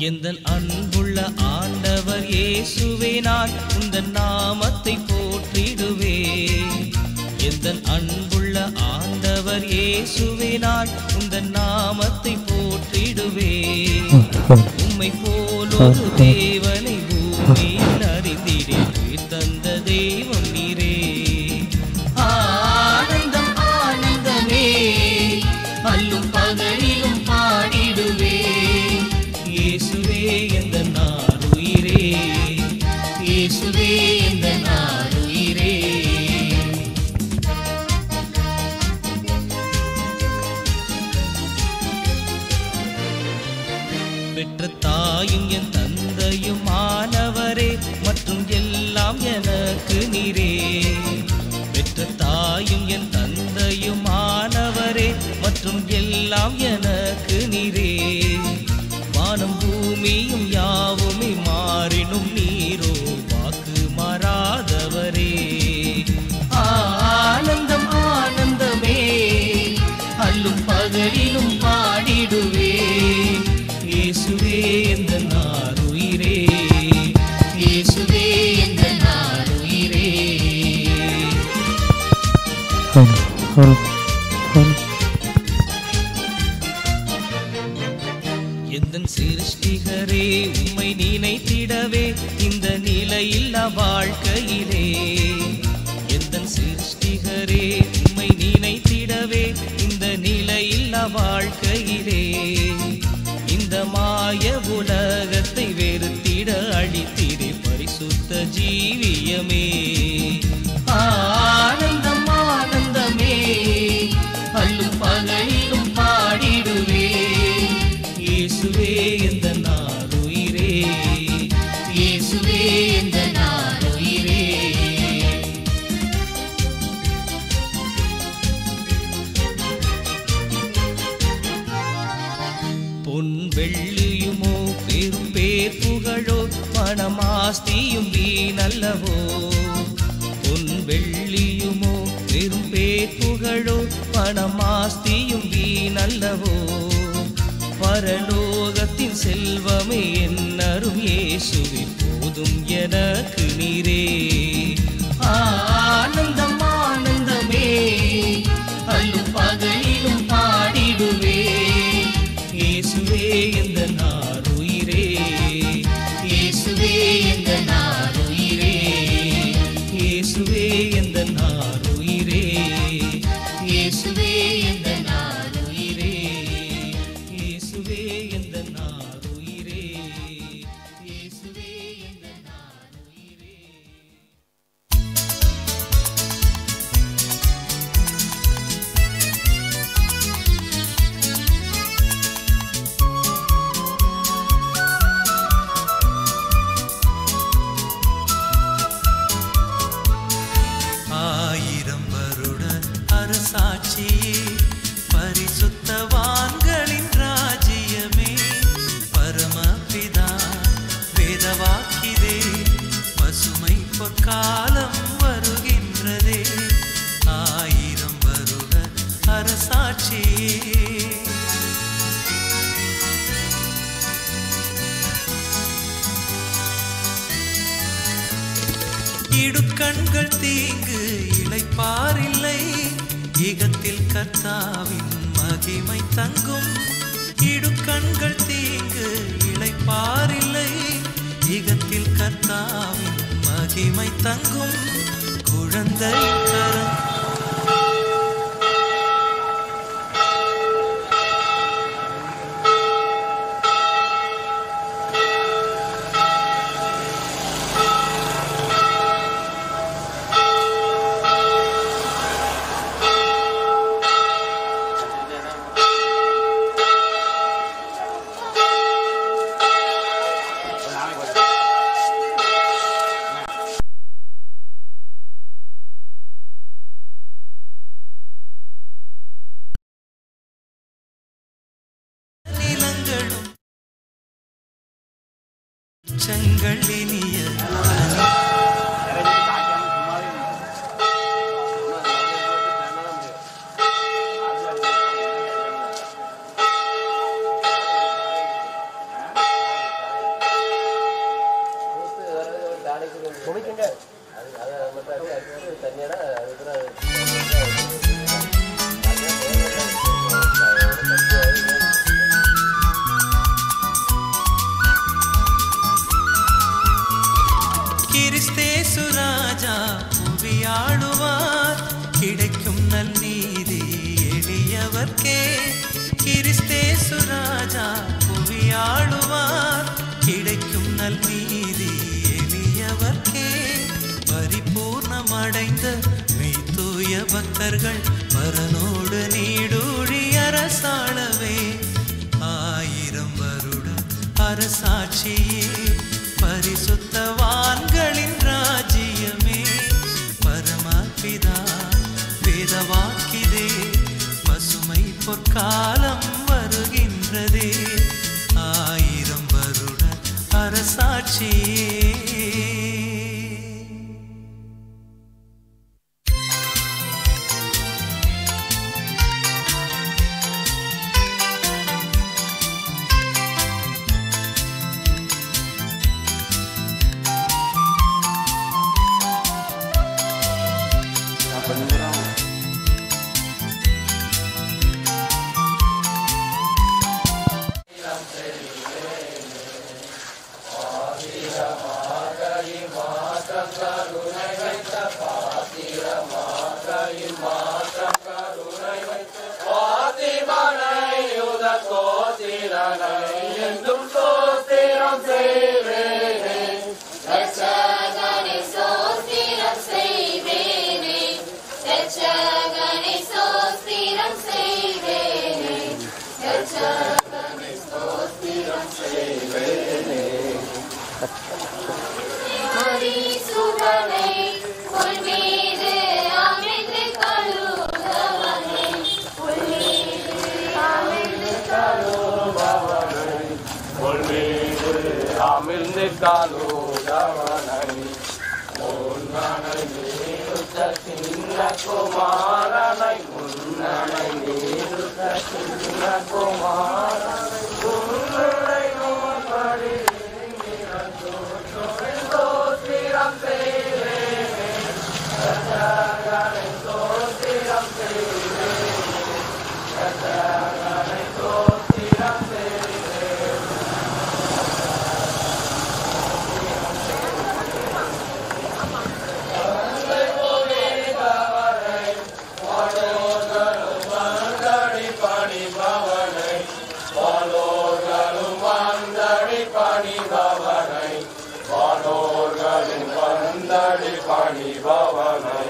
எந்த அன்புள்ள ஆண்டவர் இயேசுவே நான் உந்தன் நாமத்தை போற்றிடுவே எந்த அன்புள்ள ஆண்டவர் இயேசுவே நான் உந்தன் நாமத்தை போற்றிடுவே உம்மை போலொரு தேவனை பூமியில் அறிந்திடே தந்த தெய்வம் நீரே ஆனந்தம் ஆனந்தமே அல்லும் பகலிலும் பாடிடுவே இயேசுவே எந்த நாருயிரே இயேசுவே எந்த நாருயிரே பெற்ற தாயும் என் தந்தையும் ஆனவரே மற்றும் எல்லாம் எனக்கு நீரே பெற்ற தாயும் என் தந்தையும் ஆனவரே மற்றும் எல்லாம் எனக்கு நீரே வானம் பூமியும் யாவுமே மாறினும் நீரோ வாக்கு மாறாதவரே ஆனந்தம் ஆனந்தமே அல்லும் பகலிலும் பாடிடுவே இயேசுவே எந்த நாருயிரே இயேசுவே எந்த நாருயிரே எந்தன் சிருஷ்டிகரே உம்மை நினைத்திடவே இந்த நிலையில்லா வாழ்க்கையிலே எந்தன் சிருஷ்டிகரே உம்மை நினைத்திடவே இந்த நிலையில்லா வாழ்க்கையிலே இந்த மாய உலகத்தை வெறுத்திட அழித்திடே பரிசுத்த ஜீவியமே ஆனந்தம் ஆனந்தமே அல்லும் பகலிலும் பாடிடுவே இயேசுவே எந்த நாருயிரே இயேசுவே எந்த நாருயிரே பொன் வெள்ளியுமோ பெரும் பேர் புகழோ பணமாஸ்தியும் வீணல்லவோ பொன் வெள்ளியுமோ பெரும் பேர் புகழோ பணமாஸ்தியும் வீணல்லவோ பரலோகத்தின் செல்வமே என்னரும் இயேசுவே போதும் எனக்கு நீரே ஆனந்தம் ஆனந்தமே அல்லும் பகலிலும் பாடிடுவே இயேசுவே எந்த நாருயிரே இயேசுவே எந்த நாருயிரே இயேசுவே எந்த நாருயிரே இயேசுவே எந்த நாருயிரே இயேசுவே எந்த நாருயிரே இயேசுவே எந்த நாருயிரே ஆயிரம் வருட அரசாட்சியே பரிசுத்தவான்களின் ராஜ்யமே பரமபிதா வேதவாக்கிதே பசுமை பொற்காலம் வருகின்றதே ஆயிரம் வருட அரசாட்சியே இடுக்கண்கள் தீங்கு இளைப்பாரில்லை இகத்தில் கர்த்தாவின் மகிமை தங்கும் இடுக்கண்கள் தீங்கு இளைப்பாரில்லை இகத்தில் கர்த்தாவின் மகிமை தங்கும் குழந்தை கரம் கிறிஸ்தேசு ராஜா புவியாடுவார் கிடைக்கும் நல்நீதி எளியவர்க்கே கிறிஸ்தேசு ராஜா புவியாடுவார் கிடைக்கும் நல்நீதி எளியவர்க்கே பரிபூர்ணமடைந்த மெய்தூய பக்தர்கள் பரனோடு நீடூழி அரசாளவே ஆயிரம் வருட அரசாட்சியே பரிசுத்தவான்களின் ராஜ்யமே பரமபிதா வேதவாக்கிதே பசுமை பொற்காலம் வருகின்றதே ஆயிரம் வருட அரசாட்சியே ரட்சகனை சோஸ்திரம் செய்வேனே ரட்சகனை சோஸ்திரம் செய்வேனே ரட்சகனை சோஸ்திரம் செய்வேனே மரிசுதனை உன் மீது அமிழ்ந்து கழுவவனே உன் மீது அமிழ்ந்து அமிர்ந்து காலோதவனை முன்னனை நீருத்த சின்ன குமாரனை முன்னனை நீருத்த சின்ன குமாரனை உன்னுடை நோன்படி சோத்திரம் செய்வேனே ரசகனை சோத்திரம் செய்வேனே ரசகனை சோத்திரம் செய்வேனே வந்தடி பணிபவனை வானோர்களும் வந்தடி பணிபவனை வானோர்களும் வந்தடி பணிபவனை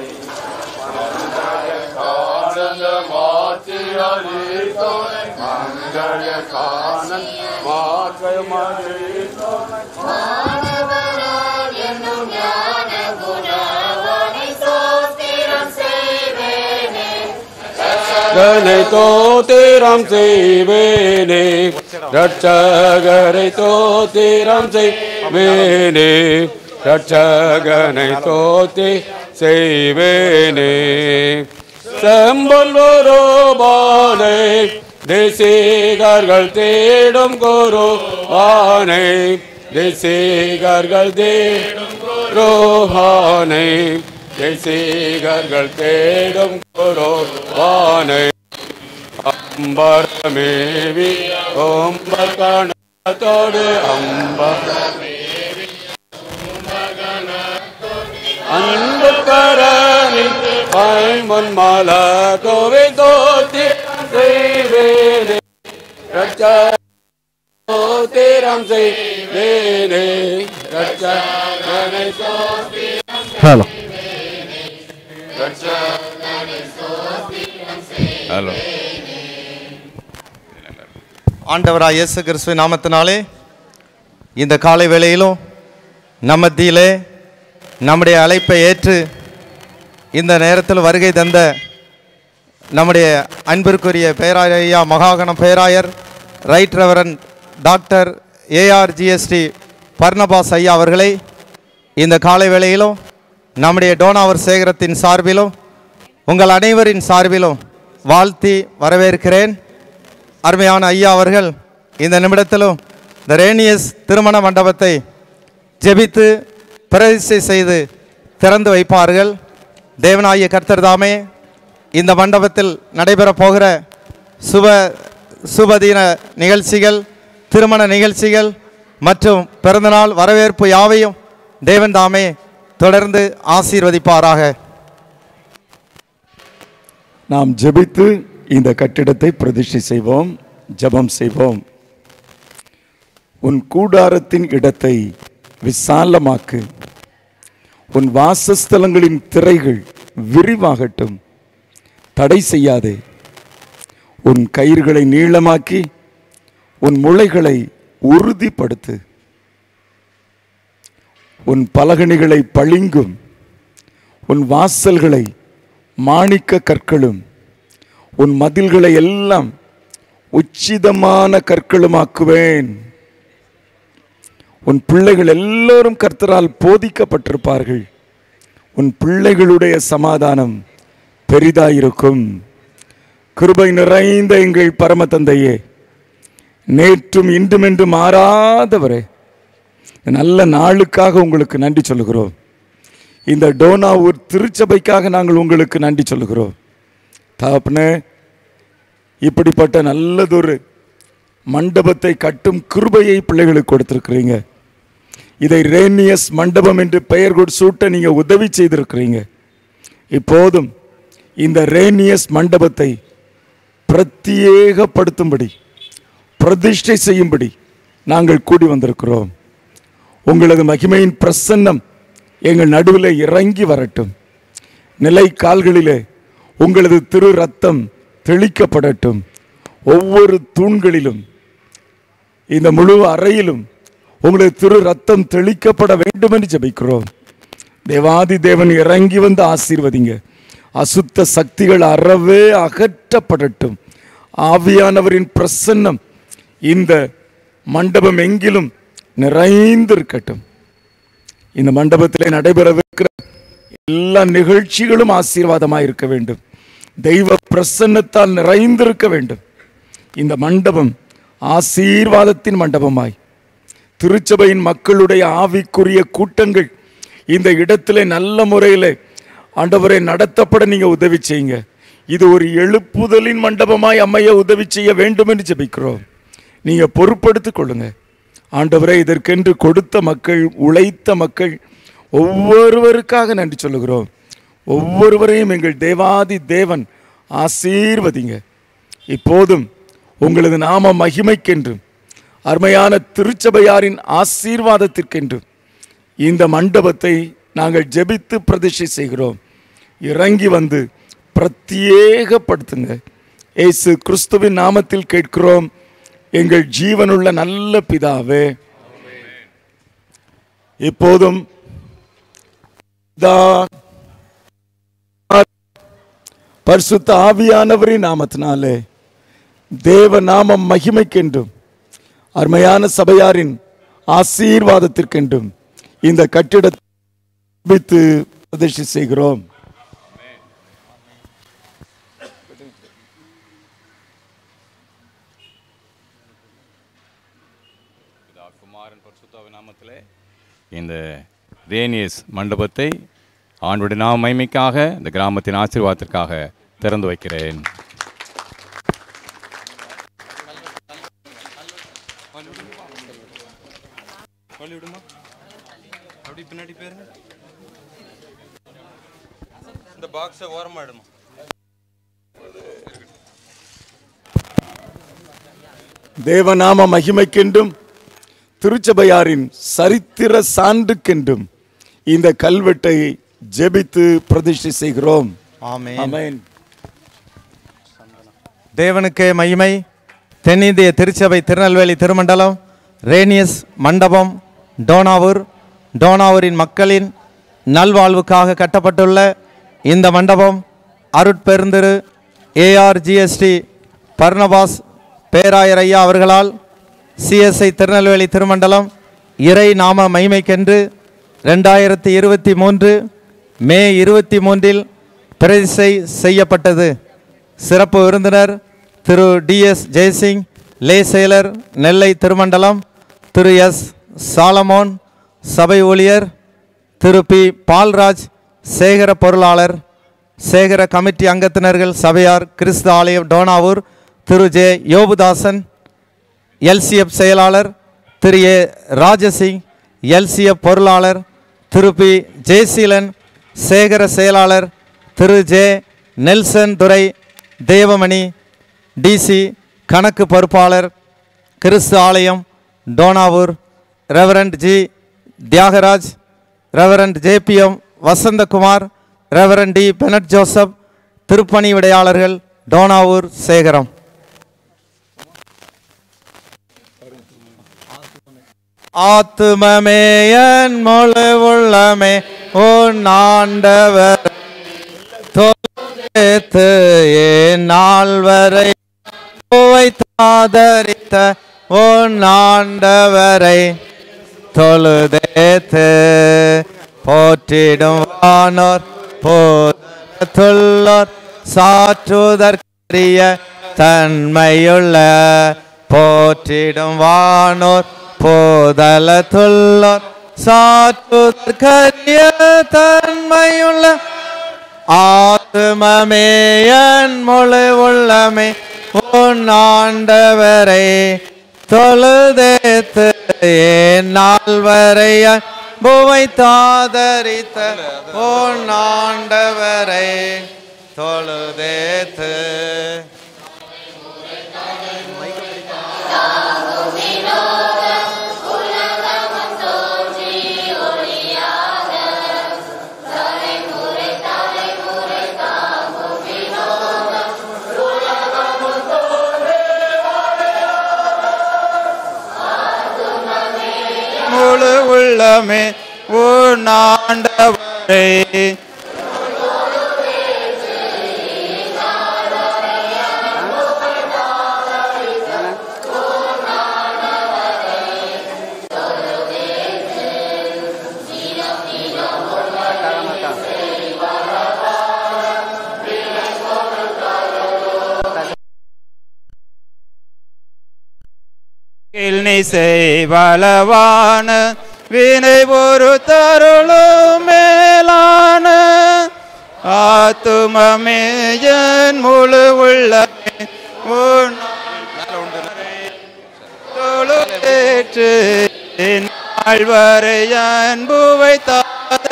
காணந்த மாற்றியறித்தோனை மங்கள காணன் மாற்றை மறித்தோனை மாணவரால் என்னும் ஞான குணவனை சோஸ்திரம் செய்வேனே ரட்சகனை தோத்திரம் செய்வேனே ரட்சகரை தோத்திரம் செய்வேனே ரட்சகனை தோத்தி செய்வேனே செம்பொல்வரோபானை தேசிகர்கள் தேடும் குருவானை தேசிகர்கள் தேடும் ரோஹானை தேசிகர்கள் தேடும் குருவானை அம்பரமேவி ஓம்பர் கணத்தோடு அம்பரமேவி அன்பு கரனில் பயமன் மாலா கோவை தோத்தி செய்வேனே ரட்சோத்திரம் செய்வேனே ரட்சகனை தோத்தி ஹலோ ஹலோ ஆண்டவராய் இயேசு கிறிஸ்துவின் நாமத்தினாலே இந்த காலை வேளையிலும் நம்மத்தியிலே நம்முடைய அழைப்பை ஏற்று இந்த நேரத்தில் வருகை தந்த நம்முடைய அன்பிற்குரிய பேராயர் ஐயா மகாகணம் பேராயர் right reverend doctor ARGST Barnabas ஐயா அவர்களை இந்த காலை வேளையிலும் நம்முடைய டோனாவர் சேகரத்தின் சார்பிலும் உங்கள் அனைவரின் சார்பிலும் வாழ்த்தி வரவேற்கிறேன் அருமையான ஐயா அவர்கள் இந்த நிமிடத்திலும் இந்த ரேனியஸ் திருமண மண்டபத்தை ஜெபித்து பிரதிஷ்டை செய்து திறந்து வைப்பார்கள் தேவனாகிய கர்த்தர் தாமே இந்த மண்டபத்தில் நடைபெறப் போகிற சுப சுபதின நிகழ்ச்சிகள் திருமண நிகழ்ச்சிகள் மற்றும் பிறந்தநாள் வரவேற்பு யாவையும் தேவன் தாமே தொடர்ந்து ஆசீர்வதிப்பாராக நாம் ஜெபித்து இந்த கட்டிடத்தை பிரதிஷ்டை செய்வோம் ஜெபம் செய்வோம் உன் கூடாரத்தின் இடத்தை விசாலமாக்கு உன் வாசஸ்தலங்களின் திரைகள் விரிவாகட்டும் தடை செய்யாதே உன் கயிறுகளை நீளமாக்கி உன் முளைகளை உறுதிப்படுத்து உன் பலகணிகளை பளிங்கும் உன் வாசல்களை மாணிக்க கற்களும் உன் மதில்களை எல்லாம் உச்சிதமான கற்களுமாக்குவேன் உன் பிள்ளைகள் எல்லோரும் கர்த்தரால் போதிக்கப்பட்டிருப்பார்கள் உன் பிள்ளைகளுடைய சமாதானம் பெரிதாயிருக்கும் கிருபை நிறைந்த எங்கள் பரம தந்தையே நேற்றும் இன்றும் என்று மாறாதவரே இந்த நல்ல நாளுக்காக உங்களுக்கு நன்றி சொல்லுகிறோம் இந்த டோனாவூர் திருச்சபைக்காக நாங்கள் உங்களுக்கு நன்றி சொல்லுகிறோம் தகப்பனே இப்படிப்பட்ட நல்லதொரு மண்டபத்தை கட்டும் கிருபையை பிள்ளைகளுக்கு கொடுத்திருக்கிறீங்க இதை ரேனியஸ் மண்டபம் என்று பெயர் கொடு சூட்ட நீங்க உதவி செய்திருக்கிறீங்க இப்போதும் இந்த ரேனியஸ் மண்டபத்தை பிரத்யேகப்படுத்தும்படி பிரதிஷ்டை செய்யும்படி நாங்கள் கூடி வந்திருக்கிறோம் உங்களது மகிமையின் பிரசன்னம் எங்கள் நடுவில் இறங்கி வரட்டும் நிலை கால்களிலே உங்களது திரு ரத்தம் தெளிக்கப்படட்டும் ஒவ்வொரு தூண்களிலும் இந்த முழு அறையிலும் உங்களது திரு ரத்தம் தெளிக்கப்பட வேண்டும் என்று ஜெபிக்கிறோம் தேவாதி தேவன் இறங்கி வந்து ஆசீர்வதிங்க அசுத்த சக்திகள் அறவே அகற்றப்படட்டும் ஆவியானவரின் பிரசன்னம் இந்த மண்டபம் எங்கிலும் நிறைந்திருக்கட்டும் இந்த மண்டபத்திலே நடைபெறவிருக்கிற எல்லா நிகழ்ச்சிகளும் ஆசீர்வாதமாய் இருக்க வேண்டும் தெய்வ பிரசன்னத்தால் நிறைந்திருக்க வேண்டும் இந்த மண்டபம் ஆசீர்வாதத்தின் மண்டபமாய் திருச்சபையின் மக்களுடைய ஆவிக்குரிய கூட்டங்கள் இந்த இடத்திலே நல்ல முறையில் ஆண்டவரை நடத்தப்பட நீங்க உதவி செய்யுங்க இது ஒரு எழுப்புதலின் மண்டபமாய் அமைய உதவி செய்ய வேண்டும் என்று ஜெபிக்கிறோம் நீங்க பொறுப்படுத்திக் கொள்ளுங்க ஆண்டவரே இதற்கென்று கொடுத்த மக்கள் உழைத்த மக்கள் ஒவ்வொருவருக்காக நன்றி சொல்லுகிறோம் ஒவ்வொருவரையும் எங்கள் தேவாதி தேவன் ஆசீர்வதிங்க இப்போதும் உங்களது நாம மகிமைக்கென்றும் அருமையான திருச்சபையாரின் ஆசீர்வாதத்திற்கென்றும் இந்த மண்டபத்தை நாங்கள் ஜெபித்து பிரதிஷ்டை செய்கிறோம் இறங்கி வந்து பிரத்யேகப்படுத்துங்க இயேசு கிறிஸ்துவின் நாமத்தில் கேட்கிறோம் எங்கள் ஜீவனுள்ள நல்ல பிதாவே இப்போதும் பிதா, பரிசுத்த ஆவியானவரின் நாமத்தினாலே தேவ நாமம் மகிமைக்கென்றும் அருமையான சபையாரின் ஆசீர்வாதத்திற்கென்றும் இந்த கட்டிடத்தை ஜெபித்து பிரதிஷ்டை செய்கிறோம் குமாரன் பரிசுத்தாவி நாமத்திலே இந்த ரேனியஸ் மண்டபத்தை ஆண்டுடைய நாம மகிமைக்காக இந்த கிராமத்தின் ஆசீர்வாதத்திற்காக திறந்து வைக்கிறேன் அப்படி பின்னாடி பேருங்க இந்த பாக்ஸை ஓரமாயிடுமா தேவநாம மகிமைக்கென்றும் திருச்சபையாரின் சரித்திர சான்றுக்கென்றும் இந்த கல்வெட்டை ஜெபித்து பிரதிஷ்டை செய்கிறோம் ஆமென் ஆமென் தேவனுக்கே மகிமை தென்னிந்திய திருச்சபை திருநெல்வேலி திருமண்டலம் ரேனியஸ் மண்டபம் டோனாவூர் டோனாவூரின் மக்களின் நல்வாழ்வுக்காக கட்டப்பட்டுள்ள இந்த மண்டபம் அருட்பெருந்திரு ஏஆர்ஜிஎஸ்டி பர்னபாஸ் பேராயர் ஐயா அவர்களால் சிஎஸ்ஐ திருநெல்வேலி திருமண்டலம் இறை நாம மகிமைக்கென்று ரெண்டாயிரத்தி இருபத்தி மூன்று மே இருபத்தி மூன்றில் பிரதிஷ்டை செய்யப்பட்டது சிறப்பு விருந்தினர் திரு டிஎஸ் ஜெயசிங் லே செயலர் நெல்லை திருமண்டலம் திரு எஸ் சாலமோன் சபை ஊழியர் திரு பி பால்ராஜ் சேகர பொருளாளர் சேகர கமிட்டி அங்கத்தினர்கள் சபையார் கிறிஸ்து ஆலயம் டோனாவூர் திரு ஜே யோபுதாசன் எல்சிஎஃப் செயலாளர் திரு ஏ ராஜசிங் எல்சிஎஃப் பொருளாளர் திரு பி ஜெயசீலன் சேகர செயலாளர் Thiru J Nelson Durai Devamani DC கணக்கு பொறுப்பாளர் கிறிஸ்து ஆலயம் Dohnavur reverend G Thiyagaraj reverend JBM Vasanthakumar reverend D Bennet Joseph திருப்பணி விடையாளர்கள் டோனாவூர் சேகரம் ஆத்துமமே என் முழு உள்ளமே உன் ஆண்டவர் தொலைத்து என் நாள் வரை தாதரித்த உன் ஆண்டவரை தொழுதேத்து போற்றிடும் வானோர் போதுள்ளோர் சாற்றுதற்கரிய தன்மையுள்ள போற்றிடும் வானோர் போதலத்துள்ளோர் சாற்றுதற்கரிய தன்மையுள்ள ஆத்துமமே என் முழு உள்ளமே உன் ஆண்டவரை தொழுதேத்து என் நாள் வரை புவை தாதரித்த உன் ஆண்டவரை தொழுதேத்து முழு உள்ளமே உன் ஆண்டவரை நீ செய்வளவான வினை ஒரு தருளும் மேலான ஆத்துமமே என் முழு உள்ளமே உன் தொழுதேற்று நாள் வரை அன்புவை தாத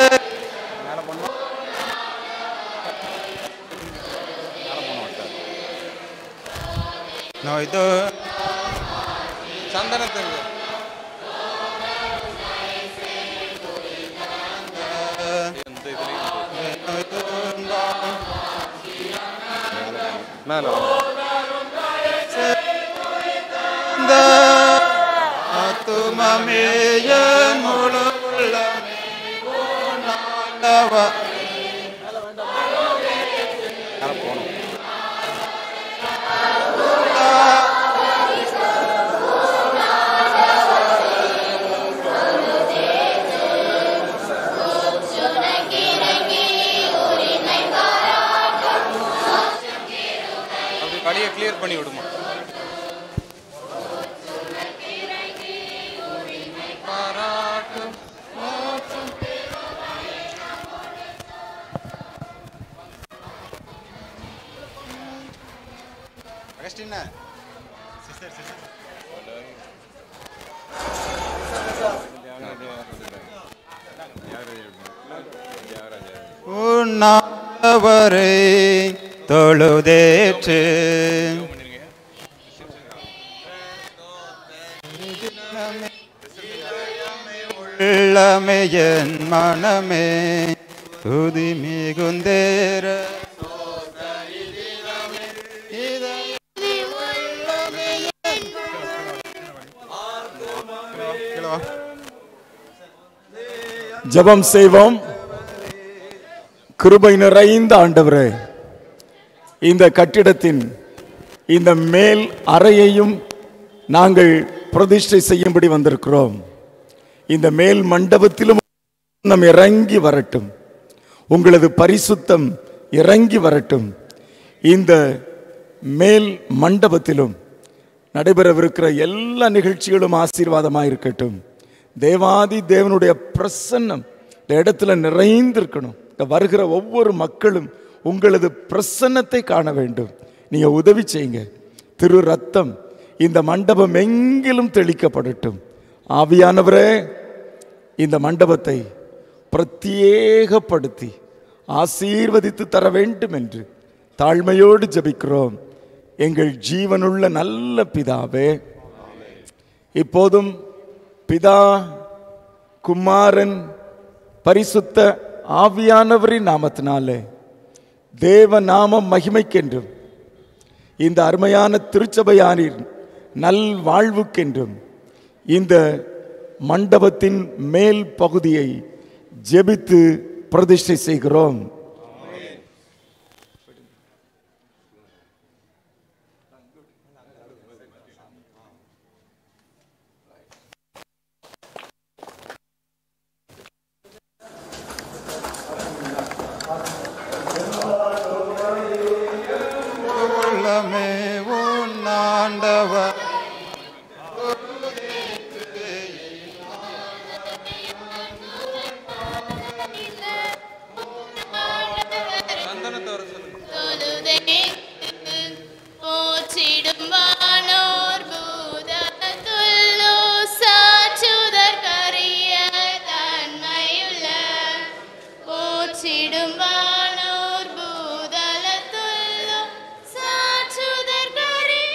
நோய் தோ சந்தனத்துக்கு ஆத்துமமேய முழு உள்ளமே உன்னாண்டவ அப்படி வழியை கிளியர் பண்ணி விடுமா உன்னாவரை தொழுதேற்று உள்ளமே என் மனமே துதி மிகுந்தேர ஜெபம் செய்வோம் கிருபை நிறைந்த ஆண்டவரே இந்த கட்டிடத்தின் இந்த மேல் அறையையும் நாங்கள் பிரதிஷ்டை செய்யும்படி வந்திருக்கிறோம் இந்த மேல் மண்டபத்திலும் நம் இறங்கி வரட்டும் உங்களது பரிசுத்தம் இறங்கி வரட்டும் இந்த மேல் மண்டபத்திலும் நடைபெறவிருக்கிற எல்லா நிகழ்ச்சிகளும் ஆசீர்வாதமாக இருக்கட்டும் தேவாதி தேவனுடைய பிரசன்னம் இந்த இடத்துல நிறைந்திருக்கணும் இந்த வருகிற ஒவ்வொரு மக்களும் உங்களது பிரசன்னத்தை காண வேண்டும் நீங்க உதவி செய்யுங்க திரு ரத்தம் இந்த மண்டபம் எங்கிலும் தெளிக்கப்படட்டும் ஆவியானவரே இந்த மண்டபத்தை பிரத்யேகப்படுத்தி ஆசீர்வதித்து தர வேண்டும் என்று தாழ்மையோடு ஜெபிக்கிறோம் எங்கள் ஜீவனுள்ள நல்ல பிதாவே இப்போதும் பிதா குமாரன் பரிசுத்த ஆவியானவரின் நாமத்தினாலே தேவ நாமம் மகிமைக்கென்றும் இந்த அருமையான திருச்சபையானின் நல் வாழ்வுக்கென்றும் இந்த மண்டபத்தின் மேல் பகுதியை ஜெபித்து பிரதிஷ்டை செய்கிறோம் உள்ளமே உன் ஆண்டவர் சந்தனத்தை வர சொல்லுங்க போற்றிடும் வானோர் பூதத்துள்ளோ சாற்றுதற்கரிய தன்மையுள்ள போற்றிடும் வானோர் பூதலத்துள்ளோ சாற்றுதற்கரிய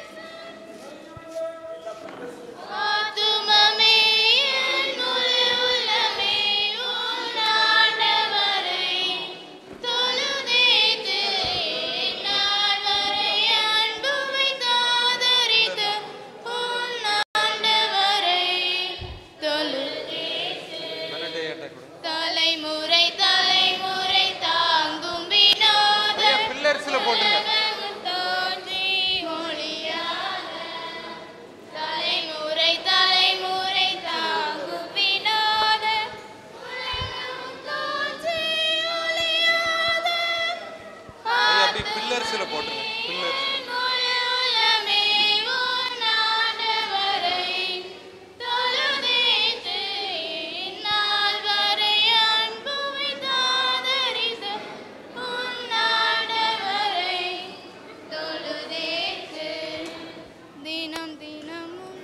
ஆத்துமமே என் முழு உள்ளமே உன் ஆண்டவரை தொழுதேத்து நாள் வரை அன்பு வைத்தாதரித்து உன் ஆண்டவரை தொழுதேத்து பன்னெண்டு ஏட்டா கொடுங்க தலைமுறை தலைமுறை தாங்கும் வினோத ஐயா பில்லர்ஸ்ல போட்டுருங்க தோன்றி ஒளியாக தலைமுறை தலைமுறை தாங்கும் வினோத உலகம் தோன்றி ஒளியாக ஐயா அப்படி பில்லர்ஸ்ல போட்டுருங்க பில்லர்ஸ் உள்ளமே உன் ஆண்டவரை தொழுதேத்து இந்நாள் வரை அன்பு வைத்தாதரித்து உன் ஆண்டவரை தொழுதேத்து தினம் தினமும்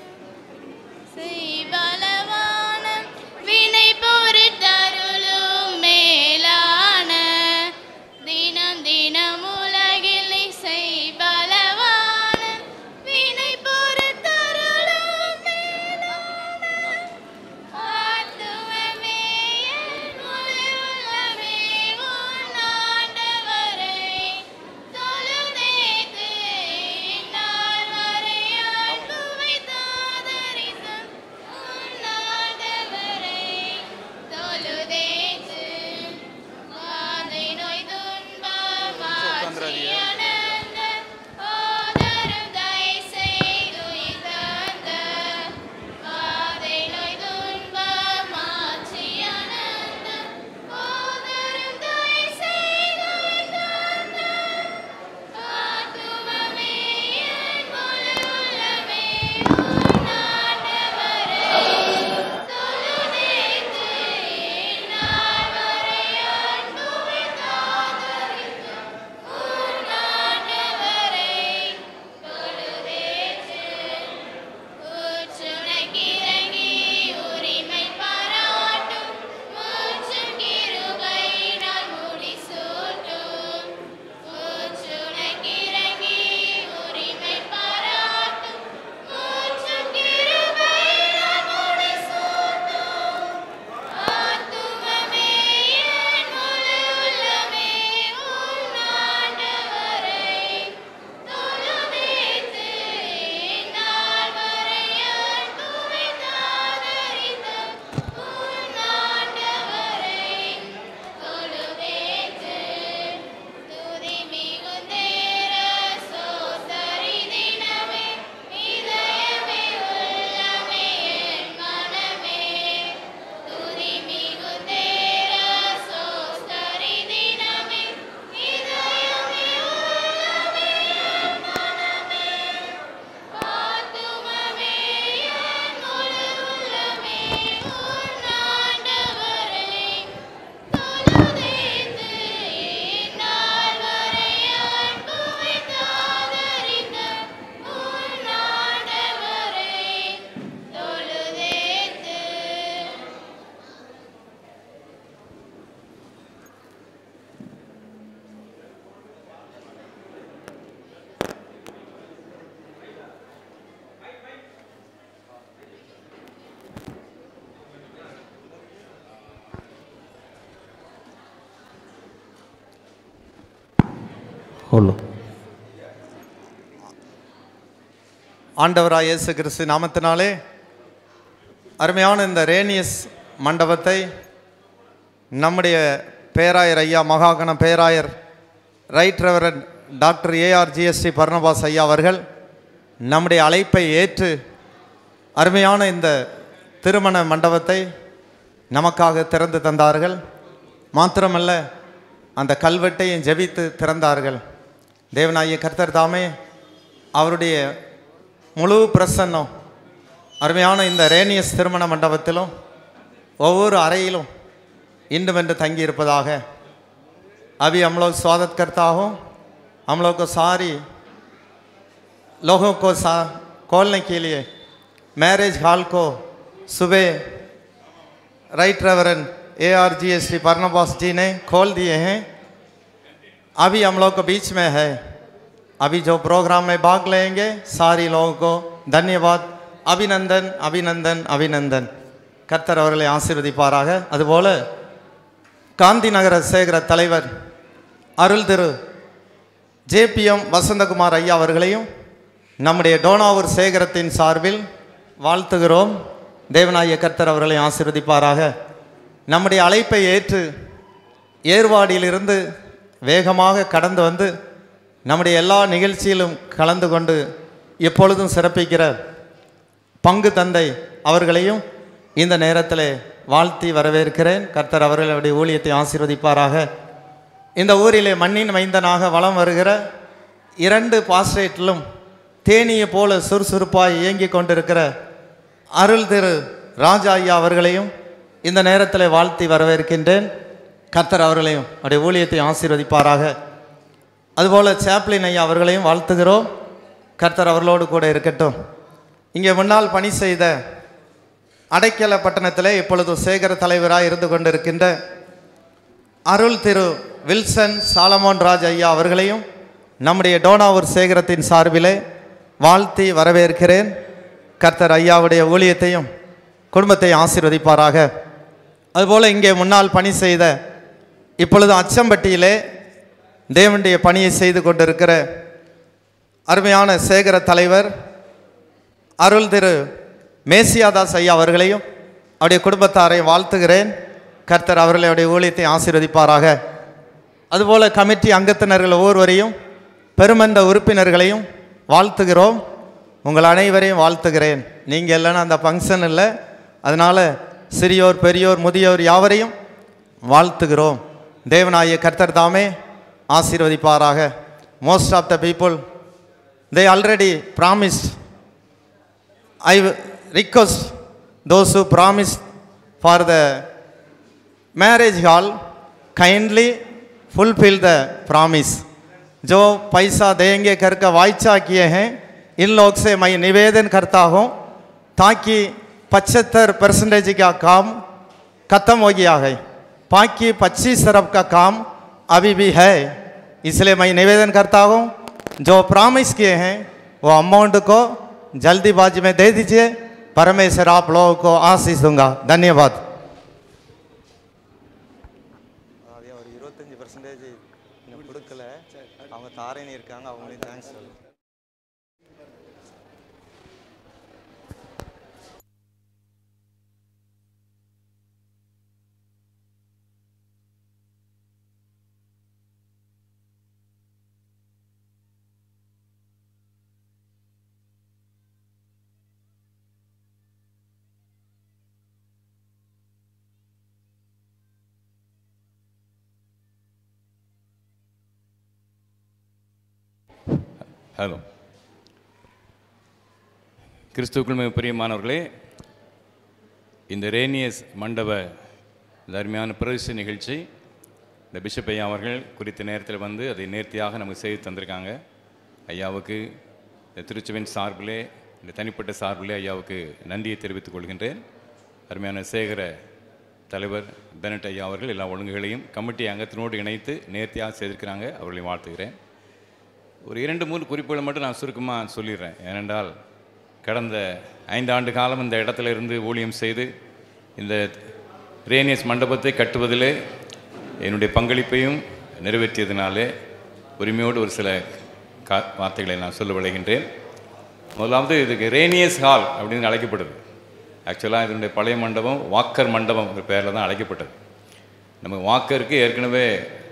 செய்பலவான வினை பொறுத்தருளும் மேலான தினம் தினம் உலகில் நீ செய்பல கொள்ளும் ஆண்டவராய் இயேசு கிறிஸ்து நாமத்தினாலே அருமையான இந்த ரேனியஸ் மண்டபத்தை நம்முடைய பேராயர் ஐயா மகாகண பேராயர் right reverend doctor AR GST Barnabas ஐயா அவர்கள் நம்முடைய அழைப்பை ஏற்று அருமையான இந்த திருமண மண்டபத்தை நமக்காக திறந்து தந்தார்கள் மாத்திரமல்ல அந்த கல்வெட்டையும் ஜெபித்து திறந்தார்கள் தேவனாகிய கர்த்தர் தாமே அவருடைய முழு பிரசன்னம் அருமையான இந்த ரேனியஸ் திருமண மண்டபத்திலும் ஒவ்வொரு அறையிலும் இன்றும் என்று தங்கியிருப்பதாக अभी हम लोग स्वागत करता हूँ हम लोग को सारी लोगों को सा खोलने के लिए मैरिज हॉल को सुबह right reverend A R G S T Barnabas ji ने खोल दिए हैं अभी हम लोग को बीच में है अभी जो प्रोग्राम में भाग लेंगे सारी लोगों को धन्यवाद அபிநந்தன் அபிநந்தன் அபிநந்தன் கர்த்தர் அவர்களை ஆசீர்வதிப்பாராக அதுபோல காந்தி நகர சேகர தலைவர் அருள் திரு ஜேபிஎம் வசந்தகுமார் ஐயா அவர்களையும் நம்முடைய டோனாவூர் சேகரத்தின் சார்பில் வாழ்த்துகிறோம் தேவநாய கர்த்தர் அவர்களை ஆசீர்வதிப்பாராக நம்முடைய அழைப்பை ஏற்று ஏர்வாடியிலிருந்து வேகமாக கடந்து வந்து நம்முடைய எல்லா நிகழ்ச்சியிலும் கலந்து கொண்டு எப்பொழுதும் சிறப்பிக்கிற பங்கு தந்தை அவர்களையும் இந்த நேரத்தில் வாழ்த்தி வரவேற்கிறேன் கர்த்தர் அவர்களுடைய ஊழியத்தை ஆசீர்வதிப்பாராக இந்த ஊரிலே மண்ணின் மைந்தனாக வலம் வருகிற இரண்டு பாஸ்டேட்டிலும் தேனியை போல சுறுசுறுப்பாய் இயங்கிக் கொண்டிருக்கிற அருள் திரு ராஜா ஐயா அவர்களையும் இந்த நேரத்தில் வாழ்த்தி வரவேற்கின்றேன் கர்த்தர் அவர்களையும் அவருடைய ஊழியத்தை ஆசீர்வதிப்பாராக அதுபோல் சாப்ளின் ஐயா அவர்களையும் வாழ்த்துகிறோம் கர்த்தர் அவர்களோடு கூட இருக்கட்டும் இங்கே முன்னால் பணி செய்த அடைக்கல பட்டணத்திலே இப்பொழுது சேகர தலைவராக இருந்து கொண்டிருக்கின்ற அருள் திரு வில்சன் சாலமோன் ராஜ் ஐயா அவர்களையும் நம்முடைய டோனாவூர் சேகரத்தின் சார்பிலே வாழ்த்தி வரவேற்கிறேன் கர்த்தர் ஐயாவுடைய ஊழியத்தையும் குடும்பத்தை ஆசீர்வதிப்பாராக அதுபோல் இங்கே முன்னால் பணி செய்த இப்பொழுது அச்சம்பட்டியிலே தேவனுடைய பணியை செய்து கொண்டிருக்கிற அருமையான சேகர தலைவர் அருள் திரு மேசியாதாஸ் ஐயா அவர்களையும் அவருடைய குடும்பத்தாரையும் வாழ்த்துகிறேன் கர்த்தர் அவர்களுடைய ஊழியத்தை ஆசீர்வதிப்பாராக அதுபோல் கமிட்டி அங்கத்தினர்கள் ஒவ்வொருவரையும் பெருமன்ற உறுப்பினர்களையும் வாழ்த்துகிறோம் உங்கள் அனைவரையும் வாழ்த்துகிறேன் நீங்கள் இல்லைன்னா அந்த ஃபங்க்ஷன் இல்லை அதனால் சிறியோர் பெரியோர் முதியோர் யாவரையும் வாழ்த்துகிறோம் தேவனாய கர்த்தர் தாமே ஆசீர்வதிப்பாராக most of the people they already promised I w- request those who promised for the marriage hall kindly fulfill the promise. जो पैसा देंगे कर का वायचा किए हैं इन लोग से मैं निवेदन करता हूँ ताकि पचहत्तर परसेंटेज का काम खत्म हो गया है बाकी पच्चीस अरब का काम अभी भी है इसलिए मैं निवेदन करता हूँ जो प्रॉमिस किए हैं वो अमाउंट को जल्दीबाजी में दे दीजिए परमेश्वर आप लोगों को आशीष दूंगा धन्यवाद ஒரு இருபத்தஞ்சி பர்சன்டேஜ் இன்னும் கொடுக்கல அவங்க தாரேன்னு இருக்காங்க அவங்களையும் தேங்க்ஸ் ஹலோ கிறிஸ்துவுக்குள் மிக பிரியமானவர்களே இந்த ரேனியஸ் மண்டப இந்த அருமையான பிரவேச நிகழ்ச்சி இந்த பிஷப் ஐயா அவர்கள் குறித்த நேரத்தில் வந்து அதை நேர்த்தியாக நமக்கு செய்து தந்திருக்காங்க ஐயாவுக்கு இந்த திருச்சுவின் சார்பிலே இந்த தனிப்பட்ட சார்பிலே ஐயாவுக்கு நன்றியை தெரிவித்துக் கொள்கின்றேன் அருமையான சேகர தலைவர் பெனட் ஐயா அவர்கள் எல்லா ஒழுங்குகளையும் கமிட்டி அங்கத்தினோடு இணைத்து நேர்த்தியாக செய்திருக்கிறாங்க அவர்களை வாழ்த்துகிறேன் ஒரு இரண்டு மூணு குறிப்புகளை மட்டும் நான் சுருக்கமாக சொல்லிடுறேன் ஏனென்றால் கடந்த ஐந்து ஆண்டு காலம் இந்த இடத்துல இருந்து ஊழியம் செய்து இந்த ரேனியஸ் மண்டபத்தை கட்டுவதிலே என்னுடைய பங்களிப்பையும் நிறைவேற்றியதினாலே உரிமையோடு ஒரு சில கா வார்த்தைகளை நான் சொல்ல விளைகின்றேன் முதலாவது இதுக்கு ரேனியஸ் ஹால் அப்படின்னு அழைக்கப்படுது ஆக்சுவலாக இதனுடைய பழைய மண்டபம் வாக்கர் மண்டபம் பேரில் தான் அழைக்கப்பட்டது நம்ம வாக்கருக்கு ஏற்கனவே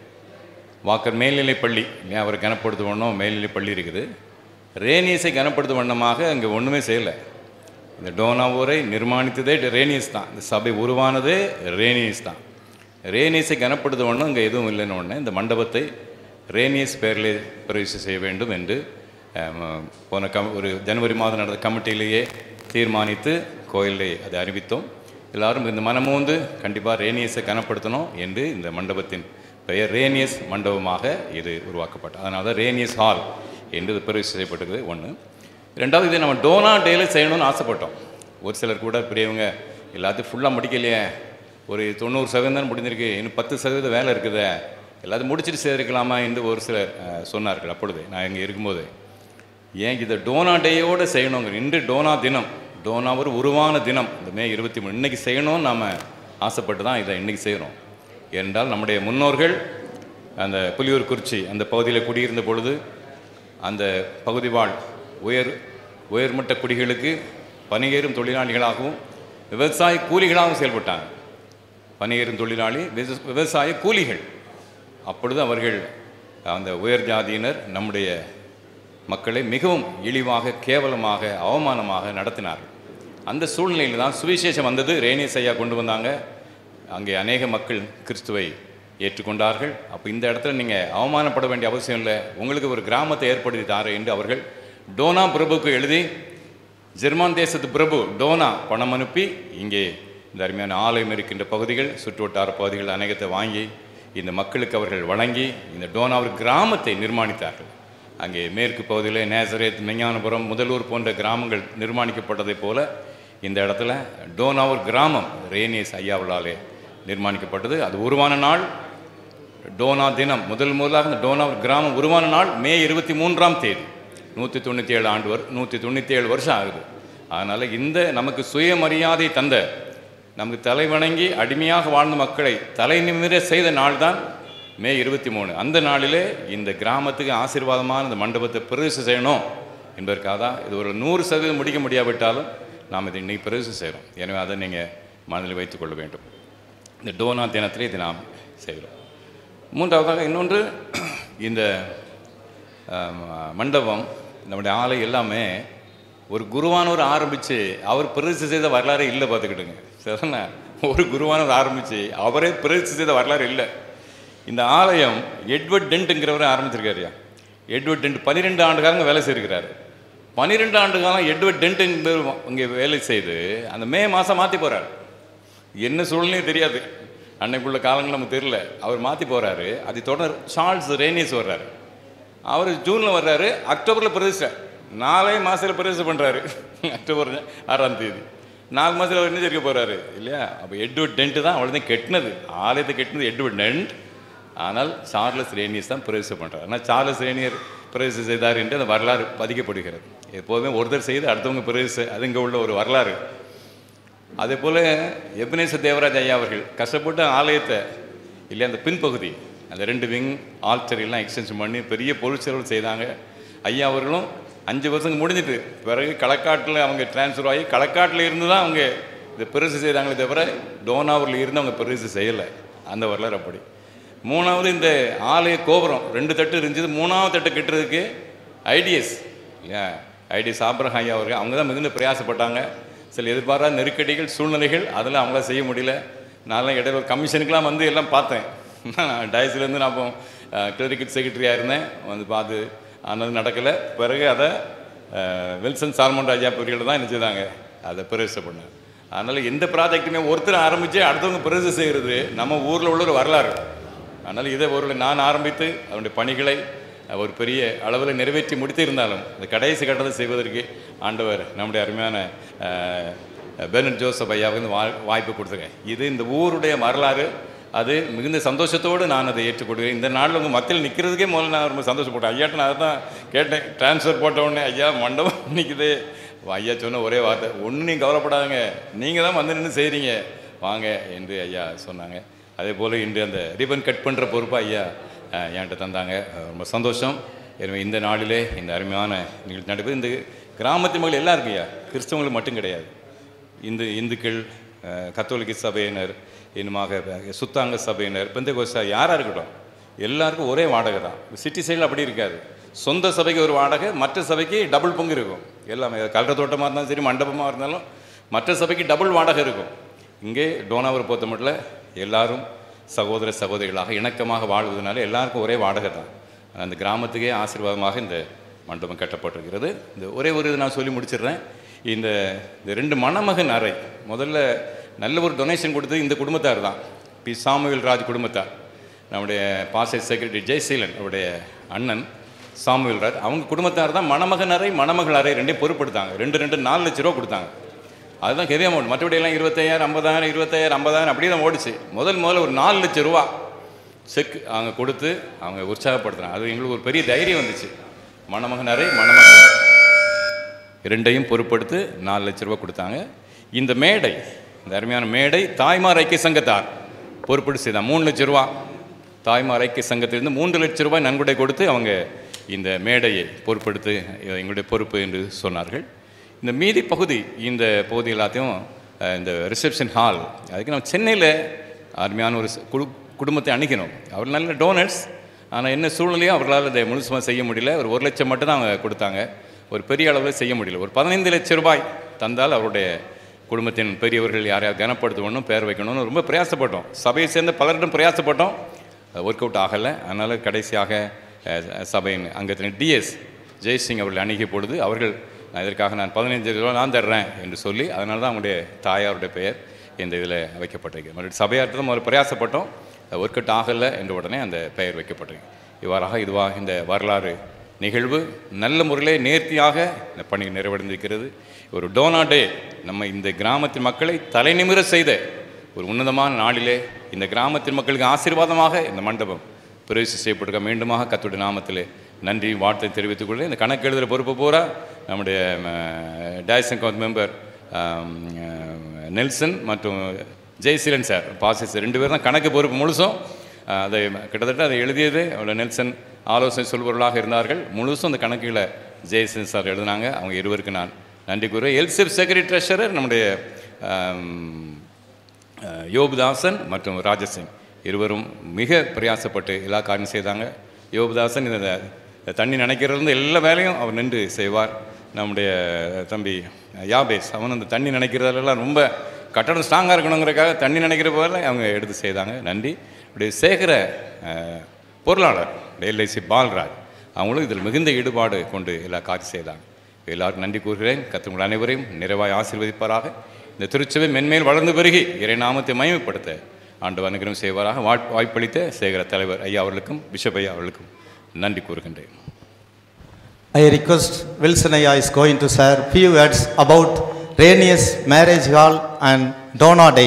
வாக்கர் மேல்நிலை பள்ளி இல்லையா அவர் கனப்படுத்தும் வண்ணம் மேல்நிலை பள்ளி இருக்குது ரேனியஸை கனப்படுத்தும் வண்ணமாக அங்கே ஒன்றுமே செய்யலை இந்த டோனாவூரை நிர்மாணித்ததே ரேனியஸ் தான் இந்த சபை உருவானதே ரேனியஸ் தான் ரேனியஸை கனப்படுத்தும் வண்ணம் இங்கே எதுவும் இல்லைன்னு உடனே இந்த மண்டபத்தை ரேனியஸ் பேரிலே பிரவேசம் செய்ய வேண்டும் என்று அஹ், போன கம் ஒரு ஜனவரி மாதம் நடந்த கமிட்டியிலேயே தீர்மானித்து கோயிலை அதை அறிவித்தோம் எல்லாரும் இந்த மனமோந்து கண்டிப்பாக ரேனியஸை கனப்படுத்தணும் என்று இந்த மண்டபத்தின் பெயர் ரேனியஸ் மண்டபமாக இது உருவாக்கப்பட்டது அதனால தான் ரேனியஸ் ஹால் என்று இது பிரவேசம் செய்யப்பட்டது ஒன்று ரெண்டாவது இதை நம்ம டோனா டேல செய்யணும்னு ஆசைப்பட்டோம் ஒரு சிலர் கூட பெரியவங்க எல்லாத்தையும் ஃபுல்லாக முடிக்கலையே ஒரு தொண்ணூறு சதவீதம் முடிஞ்சிருக்கு இன்னும் பத்து சதவீதம் வேலை இருக்குதே எல்லாத்தையும் முடிச்சுட்டு சேர்க்கலாமா என்று ஒரு சிலர் அஹ், சொன்னார்கள் அப்பொழுது நான் இங்கே இருக்கும்போது ஏன் இதை டோனா டேயோடு செய்யணுங்க இன்று டோனா தினம் டோனா ஒரு உருவான தினம் இந்த மே இருபத்தி மூணு இன்னைக்கு செய்யணும்னு நாம் ஆசைப்பட்டு தான் இதை இன்னைக்கு செய்கிறோம் ஏனென்றால் நம்முடைய முன்னோர்கள் அந்த புலியூர் குறிச்சி அந்த பகுதியில் குடியிருந்த பொழுது அந்த பகுதி வாழ் உயர் உயர்மட்ட குடிகளுக்கு பணியேறும் தொழிலாளிகளாகவும் விவசாய கூலிகளாகவும் செயல்பட்டாங்க பணியேறும் தொழிலாளி விவச- விவசாய கூலிகள் அப்பொழுது அவர்கள் அந்த உயர் ஜாதியினர் நம்முடைய மக்களை மிகவும் இழிவாக கேவலமாக அவமானமாக நடத்தினார்கள் அந்த சூழ்நிலையில் தான் சுவிசேஷம் வந்தது ரேனியஸ் ஐயா கொண்டு வந்தாங்க அங்கே அநேக மக்கள் கிறிஸ்துவை ஏற்றுக்கொண்டார்கள் அப்போ இந்த இடத்துல நீங்கள் அவமானப்பட வேண்டிய அவசியம் இல்லை உங்களுக்கு ஒரு கிராமத்தை ஏற்படுத்தி தாரேன் என்று அவர்கள் டோனா பிரபுக்கு எழுதி ஜெர்மான் தேசத்து பிரபு டோனா பணம் அனுப்பி இங்கே இந்த அருமையான ஆலயம் இருக்கின்ற பகுதிகள் சுற்றுவட்டார பகுதிகள் அநேகத்தை வாங்கி இந்த மக்களுக்கு அவர்கள் வழங்கி இந்த டோனா ஒரு கிராமத்தை நிர்மாணித்தார்கள் அங்கே மேற்கு பகுதியில் நேசரேத் மெஞ்ஞானபுரம் முதலூர் போன்ற கிராமங்கள் நிர்மாணிக்கப்பட்டதைப் போல இந்த இடத்துல டோனாவூர் கிராமம் ரேனியஸ் ஐயாவளாலே நிர்மாணிக்கப்பட்டது அது உருவான நாள் டோனா தினம் முதல் முதலாக இந்த டோனாவூர் கிராமம் உருவான நாள் மே இருபத்தி மூன்றாம் தேதி நூற்றி தொண்ணூற்றி ஏழு ஆண்டு வர் நூற்றி தொண்ணூற்றி ஏழு வருஷம் ஆகுது அதனால் இந்த நமக்கு சுயமரியாதை தந்த நமக்கு தலை வணங்கி அடிமையாக வாழ்ந்த மக்களை தலை நிமிர செய்த நாள் தான் மே இருபத்தி மூணு அந்த நாளிலே இந்த கிராமத்துக்கு ஆசீர்வாதமான இந்த மண்டபத்தை பிரவேசம் செய்யணும் என்பதற்காக தான் இது ஒரு நூறு சதவீதம் முடிக்க முடியாவிட்டாலும் நாம் இதை இன்னைக்கு பிரவேசம் செய்கிறோம் எனவே அதை நீங்கள் மனதில் வைத்துக்கொள்ள வேண்டும் இந்த டோனா தினத்திலே இதை நாம் செய்கிறோம் மூன்றாவதாக இன்னொன்று இந்த ஆம், மண்டபம் நம்முடைய ஆலை எல்லாமே ஒரு குருவானவர் ஆரம்பித்து அவர் பிரதிஷ்டை செய்த வரலாறே இல்லை பார்த்துக்கிட்டுங்க சரிண்ணா ஒரு குருவானவர் ஆரம்பித்து அவரே பிரதிஷ்டை செய்த வரலாறு இல்லை இந்த ஆலயம் எட்வர்ட் டென்ட்டுங்கிறவரை ஆரம்பிச்சிருக்காருயா எட்வர்ட் டென்ட் பன்னிரெண்டு ஆண்டு காலம் வேலை செய்திருக்கிறாரு பன்னிரெண்டு ஆண்டு காலம் எட்வர்ட் டென்ட் இங்கே வேலை செய்து அந்த மே மாதம் மாற்றி போகிறார் என்ன சூழ்நிலையும் தெரியாது அன்னைக்குள்ள காலங்கள் நமக்கு தெரியல அவர் மாற்றி போகிறாரு அதை தொடர் சார்ல்ஸ் ரேனியஸ் வர்றாரு அவர் ஜூனில் வர்றாரு அக்டோபரில் பிரதிஷ்டை நாலே மாதத்தில் பிரதிஷ்டை பண்ணுறாரு அக்டோபர் ஆறாம் தேதி நாலு மாதத்தில் அவர் என்ன செய்ய போகிறாரு இல்லையா அப்போ எட்வர்ட் டென்ட் தான் அவ்வளோதான் கெட்டினது ஆலயத்தை கெட்டினது எட்வர்ட் டென்ட் ஆனால் சார்லஸ் ரேனியஸ் தான் பிரதிஷ்டை பண்ணுறாரு ஆனால் சார்லஸ் ரேனியர் பிரதிஷ்டை செய்தார் என்று அந்த வரலாறு பதிக்கப்படுகிறது எப்போதுமே ஒருத்தர் செய்து அடுத்தவங்க பிரதிஷ்டை அது இங்கே உள்ள ஒரு வரலாறு அதே போல் எபினேச தேவராஜ் ஐயா அவர்கள் கஷ்டப்பட்டு ஆலயத்தை இல்லை அந்த பின்பகுதி அந்த ரெண்டு விங் ஆல்டர் எல்லாம் எக்ஸ்டென்ஷன் பண்ணி பெரிய பொருட்செலவு செய்தாங்க ஐயா அவர்களும் அஞ்சு வருஷம் முடிஞ்சிட்டு பிறகு களக்காட்டில் அவங்க டிரான்ஸ்ஃபர் ஆகி களக்காட்டில் இருந்து தான் அவங்க இந்த பெருசு செய்தாங்களே தவிர டோனாவூரில் இருந்து அவங்க பெருசு செய்யலை அந்த வரலாறு அப்படி மூணாவது இந்த ஆலய கோபுரம் ரெண்டு தட்டு இருந்துச்சு மூணாவது தட்டு கட்டுறதுக்கு ஐடிஎஸ் இல்லையா ஐடிஎஸ் ஆப்ரஹாம் ஐயா அவர்கள் அவங்க தான் மிகுந்த பிரயாசப்பட்டாங்க சில எதிர்பாராத நெருக்கடிகள் சூழ்நிலைகள் அதெல்லாம் அவங்களால செய்ய முடியல நான்லாம் இடையில ஒரு கமிஷனுக்கெலாம் வந்து எல்லாம் பார்த்தேன் டயஸ்லேருந்து நான் அப்போ கிளரிக்கல் செக்ரட்டரியாக இருந்தேன் வந்து பார்த்து ஆனது நடக்கலை பிறகு அதை அஹ், வில்சன் சால்மன் ராஜா பொரியல் தான் என்ன செய்தாங்க அதை பிரவேசம் பண்ணேன் அதனால் எந்த ப்ராஜெக்ட்டுமே ஒருத்தர் ஆரம்பித்து அடுத்தவங்க பிரவேசம் செய்கிறது நம்ம ஊரில் உள்ள ஒரு வரலாறு அதனால் இதை ஒரு நான் ஆரம்பித்து அதனுடைய பணிகளை ஒரு பெரிய அளவில் நிறைவேற்றி முடித்திருந்தாலும் இந்த கடைசி கட்டத்தை செய்வதற்கு ஆண்டவர் நம்முடைய அருமையான அஹ், பெர்னட் ஜோசப் ஐயாவுக்கு இந்த வா- வாய்ப்பு கொடுத்துருக்கேன் இது இந்த ஊருடைய வரலாறு அது மிகுந்த சந்தோஷத்தோடு நான் அதை ஏற்றுக்கொள்கிறேன் இந்த நாளில் உங்கள் மத்தியில் நிற்கிறதுக்கே முதல்ல நான் ரொம்ப சந்தோஷப்பட்டேன் ஐயாட்ட நான் அதை தான் கேட்டேன் ட்ரான்ஸ்ஃபர் போட்ட உடனே ஐயா மண்டபம் நிற்குது ஐயா சொன்ன ஒரே வார்த்தை ஒன்றும் நீங்கள் கவலைப்படாதங்க நீங்கள் தான் வந்து நின்று செய்கிறீங்க வாங்க என்று ஐயா சொன்னாங்க அதே போல் இன்று அந்த ரிப்பன் கட் பண்ணுற பொறுப்பு ஐயா அஹ், என்கிட்ட தந்தாங்க அஹ், ரொம்ப சந்தோஷம் எனவே இந்த நாளிலே இந்த அருமையான நிகழ்ச்சி நடைபெறும் இந்த கிராமத்து மக்கள் எல்லாருக்கும் ஐயா கிறிஸ்தவங்களுக்கு மட்டும் கிடையாது இந்து இந்துக்கள் அஹ், கத்தோலிக்க சபையினர் இன்னுமாக சுத்தாங்க சபையினர் பெந்தகோஸ்தா யாராக இருக்கட்டும் எல்லாருக்கும் ஒரே வாடகை தான் சிட்டி சைடில் அப்படி இருக்காது சொந்த சபைக்கு ஒரு வாடகை மற்ற சபைக்கு டபுள் பங்கு இருக்கும் எல்லாமே கல்ற தோட்டமாக இருந்தாலும் சரி மண்டபமாக இருந்தாலும் மற்ற சபைக்கு டபுள் வாடகை இருக்கும் இங்கே டோனாவூர் பொறுத்த மட்டும் எல்லாரும் சகோதர சகோதரிகளாக இணக்கமாக வாழ்வதனால எல்லாருக்கும் ஒரே வாடகை தான் அந்த கிராமத்துக்கே ஆசீர்வாதமாக இந்த மண்டபம் கட்டப்பட்டிருக்கிறது இந்த ஒரே ஒரு இது நான் சொல்லி முடிச்சிடுறேன் இந்த இந்த ரெண்டு மணமகன் அறை முதல்ல நல்ல ஒரு டொனேஷன் கொடுத்தது இந்த குடும்பத்தார் தான் பி சாமுவேல் ராஜ் குடும்பத்தார் நம்முடைய பாசை செக்ரட்டரி ஜெய்சீலன் அவருடைய அண்ணன் சாமுவேல் ராஜ் அவங்க குடும்பத்தார் தான் மணமகன் அறை மணமகள் அறை ரெண்டையும் பொறுப்படுத்தாங்க ரெண்டு ரெண்டு நாலு லட்ச ரூபா கொடுத்தாங்க அதுதான் ஹெவி அமௌண்ட் மற்றபடி எல்லாம் இருபத்தாயிரம் ஐம்பதாயிரம் இருபத்தாயிரம் ஐம்பதாயிரம் அப்படியே தான் ஓடிச்சு முதல் முதல்ல ஒரு நாலு லட்ச ரூபா செக் அவங்க கொடுத்து அவங்க உற்சாகப்படுத்துனாங்க அது எங்களுக்கு ஒரு பெரிய தைரியம் வந்துச்சு மணமகன் அறை மணமகன் இரண்டையும் பொறுப்படுத்து நாலு லட்ச ரூபா கொடுத்தாங்க இந்த மேடை இந்த அருமையான மேடை தாய்மார் ஐக்கிய சங்கத்தார் பொறுப்பெடுத்து செய்தாங்க மூணு லட்ச ரூபா தாய்மார் ஐக்கிய சங்கத்திலிருந்து மூன்று லட்ச ரூபாய் நன்கொடை கொடுத்து அவங்க இந்த மேடையை பொறுப்பெடுத்து இது எங்களுடைய பொறுப்பு என்று சொன்னார்கள் இந்த மீதி பகுதி இந்த பகுதி எல்லாத்தையும் அஹ், இந்த ரிசப்ஷன் ஹால் அதுக்கு நம்ம சென்னையில் அருமையான ஒரு ச- குடு குடும்பத்தை அணுகினோம் அவர் நல்ல டோனர்ஸ் ஆனால் என்ன சூழ்நிலையோ அவர்களால் அதை முழுசுமாக செய்ய முடியல ஒரு ஒரு லட்சம் மட்டும் தான் அவங்க கொடுத்தாங்க ஒரு பெரிய அளவில் செய்ய முடியல ஒரு பதினைந்து லட்சம் ரூபாய் தந்தால் அவருடைய குடும்பத்தின் பெரியவர்கள் யாரையாவது கனப்படுத்தணும் பேர் வைக்கணும்னு ரொம்ப பிரயாசப்பட்டோம் சபையை சேர்ந்த பலரிடம் பிரயாசப்பட்டோம் ஒர்க் அவுட் ஆகலை அதனால் கடைசியாக அஹ், சபையின் அங்கத்தின் டிஎஸ் ஜெய்சிங் அவர்கள் அணுகிய பொழுது அவர்கள் நான் இதற்காக நான் பதினைஞ்சு ரூபா நான் தர்றேன் என்று சொல்லி அதனால தான் அவங்களுடைய தாயாருடைய பெயர் இந்த இதில் வைக்கப்பட்டிருக்கு மறுபடியும் சபையார்ட்ட தான் முதல்ல பிரயாசப்பட்டோம் ஒர்க் அவுட் ஆகலை என்ற உடனே அந்த பெயர் வைக்கப்பட்டிருக்கு இவ்வாறாக இதுவாக இந்த வரலாறு நிகழ்வு நல்ல முறையிலே நேர்த்தியாக இந்த பணி நிறைவடைந்திருக்கிறது ஒரு டோனா டே நம்ம இந்த கிராமத்தின் மக்களை தலைநிமிர செய்த ஒரு உன்னதமான நாளிலே இந்த கிராமத்தின் மக்களுக்கு ஆசீர்வாதமாக இந்த மண்டபம் பிரவேசி செய்யப்பட்டிருக்க மீண்டுமாக கத்துடைய நாமத்திலே நன்றி வாழ்த்தை தெரிவித்துக் கொள்கிறேன் இந்த கணக்கு எழுதுகிற பொறுப்பு பூரா நம்முடைய டேசன் கவுண்ட் மெம்பர் நெல்சன் மற்றும் ஜெய்சீலன் சார் பாசிஸ் ரெண்டு பேரும் தான் கணக்கு பொறுப்பு முழுசும் அஹ், அதை கிட்டத்தட்ட அதை எழுதியது அவ்வளோ நெல்சன் ஆலோசனை சொல்பவர்களாக இருந்தார்கள் முழுசும் அந்த கணக்குகளை ஜெய்சீலன் சார் எழுதினாங்க அவங்க இருவருக்கு நான் நன்றி கூறுவேன் எல்சிஎஃப் செக்ரட்டரி ட்ரெஷரர் நம்முடைய ஆம், அஹ், யோபுதாசன் மற்றும் ராஜசிங் இருவரும் மிக பிரயாசப்பட்டு எல்லா காரியம் செய்தாங்க யோபுதாசன் இந்த இந்த தண்ணி நினைக்கிறதுலேருந்து எல்லா வேலையும் அவர் நின்று செய்வார் நம்முடைய தம்பி யாபேஸ் அவன் அந்த தண்ணி நினைக்கிறதுலாம் ரொம்ப கட்டடம் ஸ்ட்ராங்காக இருக்கணுங்கிறக்காக தண்ணி நினைக்கிற போதில் அவங்க எடுத்து செய்தாங்க நன்றி இப்படி சேகர அஹ், பொருளாளர் எல்ஐசி பால்ராஜ் அவங்களும் இதில் மிகுந்த ஈடுபாடு கொண்டு எல்லா காரியம் செய்தாங்க எல்லாருக்கும் நன்றி கூறுகிறேன் கத்துங்கள் அனைவரையும் நிறைவாய் ஆசீர்வதிப்பாராக இந்த திருச்சபை மென்மேல் வளர்ந்து பெருகி இறை நாமத்தை மகிமைப்படுத்த ஆண்டு அனுகிரகம் செய்வாராக வாய்ப் வாய்ப்பளித்த சேகர தலைவர் ஐயா அவர்களுக்கும் பிஷப் ஐயா அவர்களுக்கும் நன்றி கூறுகின்றேன் I request Wilson Aya is going to share few words about Rainius Marriage Hall and Donna Day.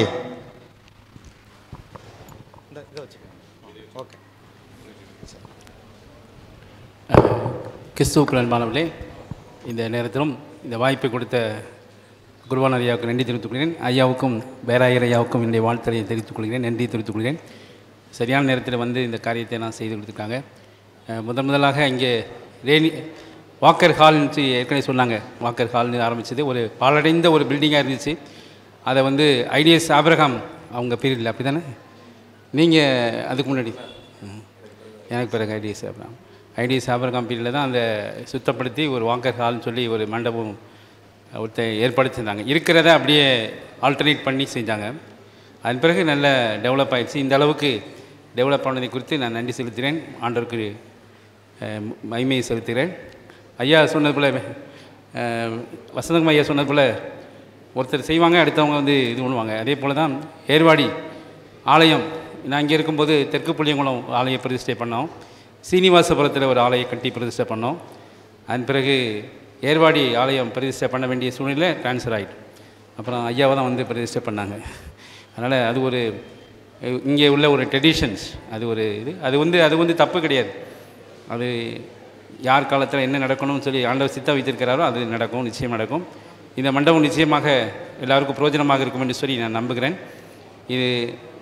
கிறிஸ்துவுக்குள் அன்பானவர்களே இந்த நேரத்திலும் இந்த வாய்ப்பை கொடுத்த குருவான் ஐயாவுக்கு நன்றி தெரிவித்துக் கொள்கிறேன் ஐயாவுக்கும் பேராயர் ஐயாவுக்கும் என்னுடைய வாழ்த்துறையை தெரிவித்துக் கொள்கிறேன் நன்றி தெரிவித்துக் கொள்கிறேன் சரியான நேரத்தில் வந்து இந்த காரியத்தை நான் செய்து கொடுத்துருக்காங்க அஹ், முதன் முதலாக இங்கே ரேனி வாக்கர் ஹால்னு ஏற்கனவே சொன்னாங்க வாக்கர் ஹால்னு ஆரம்பிச்சது ஒரு பாலடைந்த ஒரு பில்டிங்காக இருந்துச்சு அதை வந்து ஐடிஎஸ் ஆபிரகாம் அவங்க பீரியடில் அப்படி தானே நீங்கள் அதுக்கு முன்னாடி ம். எனக்கு பிறகு ஐடிஎஸ் ஆபிரகாம் ஐடிஎஸ் ஆபிரகாம் பீரியடில் தான் அந்த சுத்தப்படுத்தி ஒரு வாக்கர் ஹால்னு சொல்லி ஒரு மண்டபம் ஒருத்தர் ஏற்படுத்தியிருந்தாங்க இருக்கிறத அப்படியே ஆல்டர்னேட் பண்ணி செஞ்சாங்க அதன் பிறகு நல்ல டெவலப் ஆயிடுச்சு இந்த அளவுக்கு டெவலப் ஆனதை குறித்து நான் நன்றி செலுத்துகிறேன் ஆண்டவருக்கு அஹ், மகிமையை செலுத்துகிறேன் ஐயா சொன்னது போல் அஹ், வசந்தகம் ஐயா சொன்னது போல் ஒருத்தர் செய்வாங்க அடுத்தவங்க வந்து இது பண்ணுவாங்க அதே போல் தான் ஏர்வாடி ஆலயம் நான் இங்கே இருக்கும்போது தெற்கு புளியங்குளம் ஆலய பிரதிஷ்டை பண்ணோம் சீனிவாசபுரத்தில் ஒரு ஆலயம் கட்டி பிரதிஷ்டை பண்ணோம் அதன் பிறகு ஏர்வாடி ஆலயம் பிரதிஷ்டை பண்ண வேண்டிய சூழ்நிலை ட்ரான்ஸ்ஃபர் ஆகிட்டு அப்புறம் ஐயாவை தான் வந்து பிரதிஷ்டை பண்ணாங்க அதனால் அது ஒரு அஹ், இங்கே உள்ள ஒரு ட்ரெடிஷன்ஸ் அது ஒரு இது அது வந்து அது வந்து தப்பு கிடையாது அது யார் காலத்தில் என்ன நடக்கணும்னு சொல்லி ஆண்டவர் சித்தா வைத்திருக்கிறாரோ அது நடக்கும் நிச்சயம் நடக்கும் இந்த மண்டபம் நிச்சயமாக எல்லாருக்கும் பிரயோஜனமாக இருக்கும் என்று சொல்லி நான் நம்புகிறேன் இது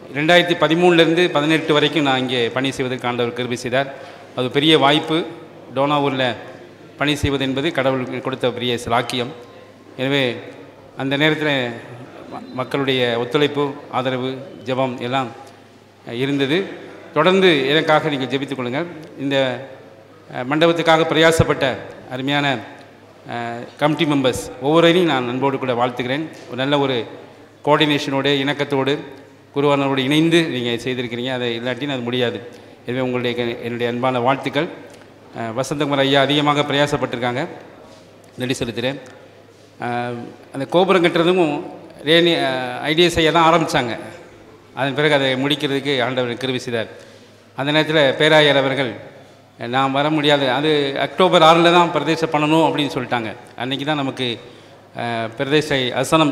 ரெண்டாயிரத்தி பதிமூணுலேருந்து பதினெட்டு வரைக்கும் நான் இங்கே பணி செய்வதற்கு ஆண்டவர் கிருபை செய்தார் அது பெரிய வாய்ப்பு டோனாவூரில் பணி செய்வது என்பது கடவுளுக்கு கொடுத்த பெரிய சிலாக்கியம் எனவே அந்த நேரத்தில் ம- மக்களுடைய ஒத்துழைப்பு ஆதரவு ஜெபம் எல்லாம் இருந்தது தொடர்ந்து எனக்காக நீங்கள் ஜெபித்துக் கொள்ளுங்கள் இந்த அஹ், மண்டபத்துக்காக பிரயாசப்பட்ட அருமையான கமிட்டி மெம்பர்ஸ் ஒவ்வொருவரையும் நான் அன்போடு கூட வாழ்த்துக்கிறேன் ஒரு நல்ல ஒரு கோஆர்டினேஷனோடு இணக்கத்தோடு குருவானோடு இணைந்து நீங்கள் செய்திருக்கிறீங்க அதை இல்லாட்டின்னு அது முடியாது எனவே உங்களுடைய க- என்னுடைய அன்பான வாழ்த்துக்கள் அஹ், வசந்தகுமார் ஐயா அதிகமாக பிரயாசப்பட்டிருக்காங்க நன்றி செலுத்துகிறேன் அஹ், அந்த கோபுரம் கட்டுறதும் ரேணி ஐடிஎஸ் ஐயா தான் ஆரம்பித்தாங்க அதன் பிறகு அதை முடிக்கிறதுக்கு ஆண்டவர் கிருவி செய்தார் அந்த நேரத்தில் பேராயர் அவர்கள் நான் வர முடியாது அது அக்டோபர் ஆறில் தான் பிரதேசம் பண்ணணும் அப்படின்னு சொல்லிட்டாங்க அன்றைக்கி தான் நமக்கு அஹ், பிரதேச அசனம்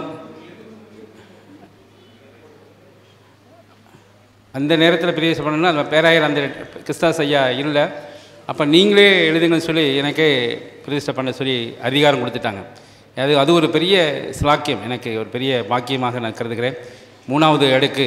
அந்த நேரத்தில் பிரதேசம் பண்ணணும்னா அந்த பேராயர் அந்த கிறிஸ்தாஸ் ஐயா இல்லை அப்போ நீங்களே எழுதுங்கன்னு சொல்லி எனக்கே பிரதிஷ்டை பண்ண சொல்லி அதிகாரம் கொடுத்துட்டாங்க அது அது ஒரு பெரிய சிலாக்கியம் எனக்கு ஒரு பெரிய பாக்கியமாக நான் கருதுகிறேன் மூணாவது அடுக்கு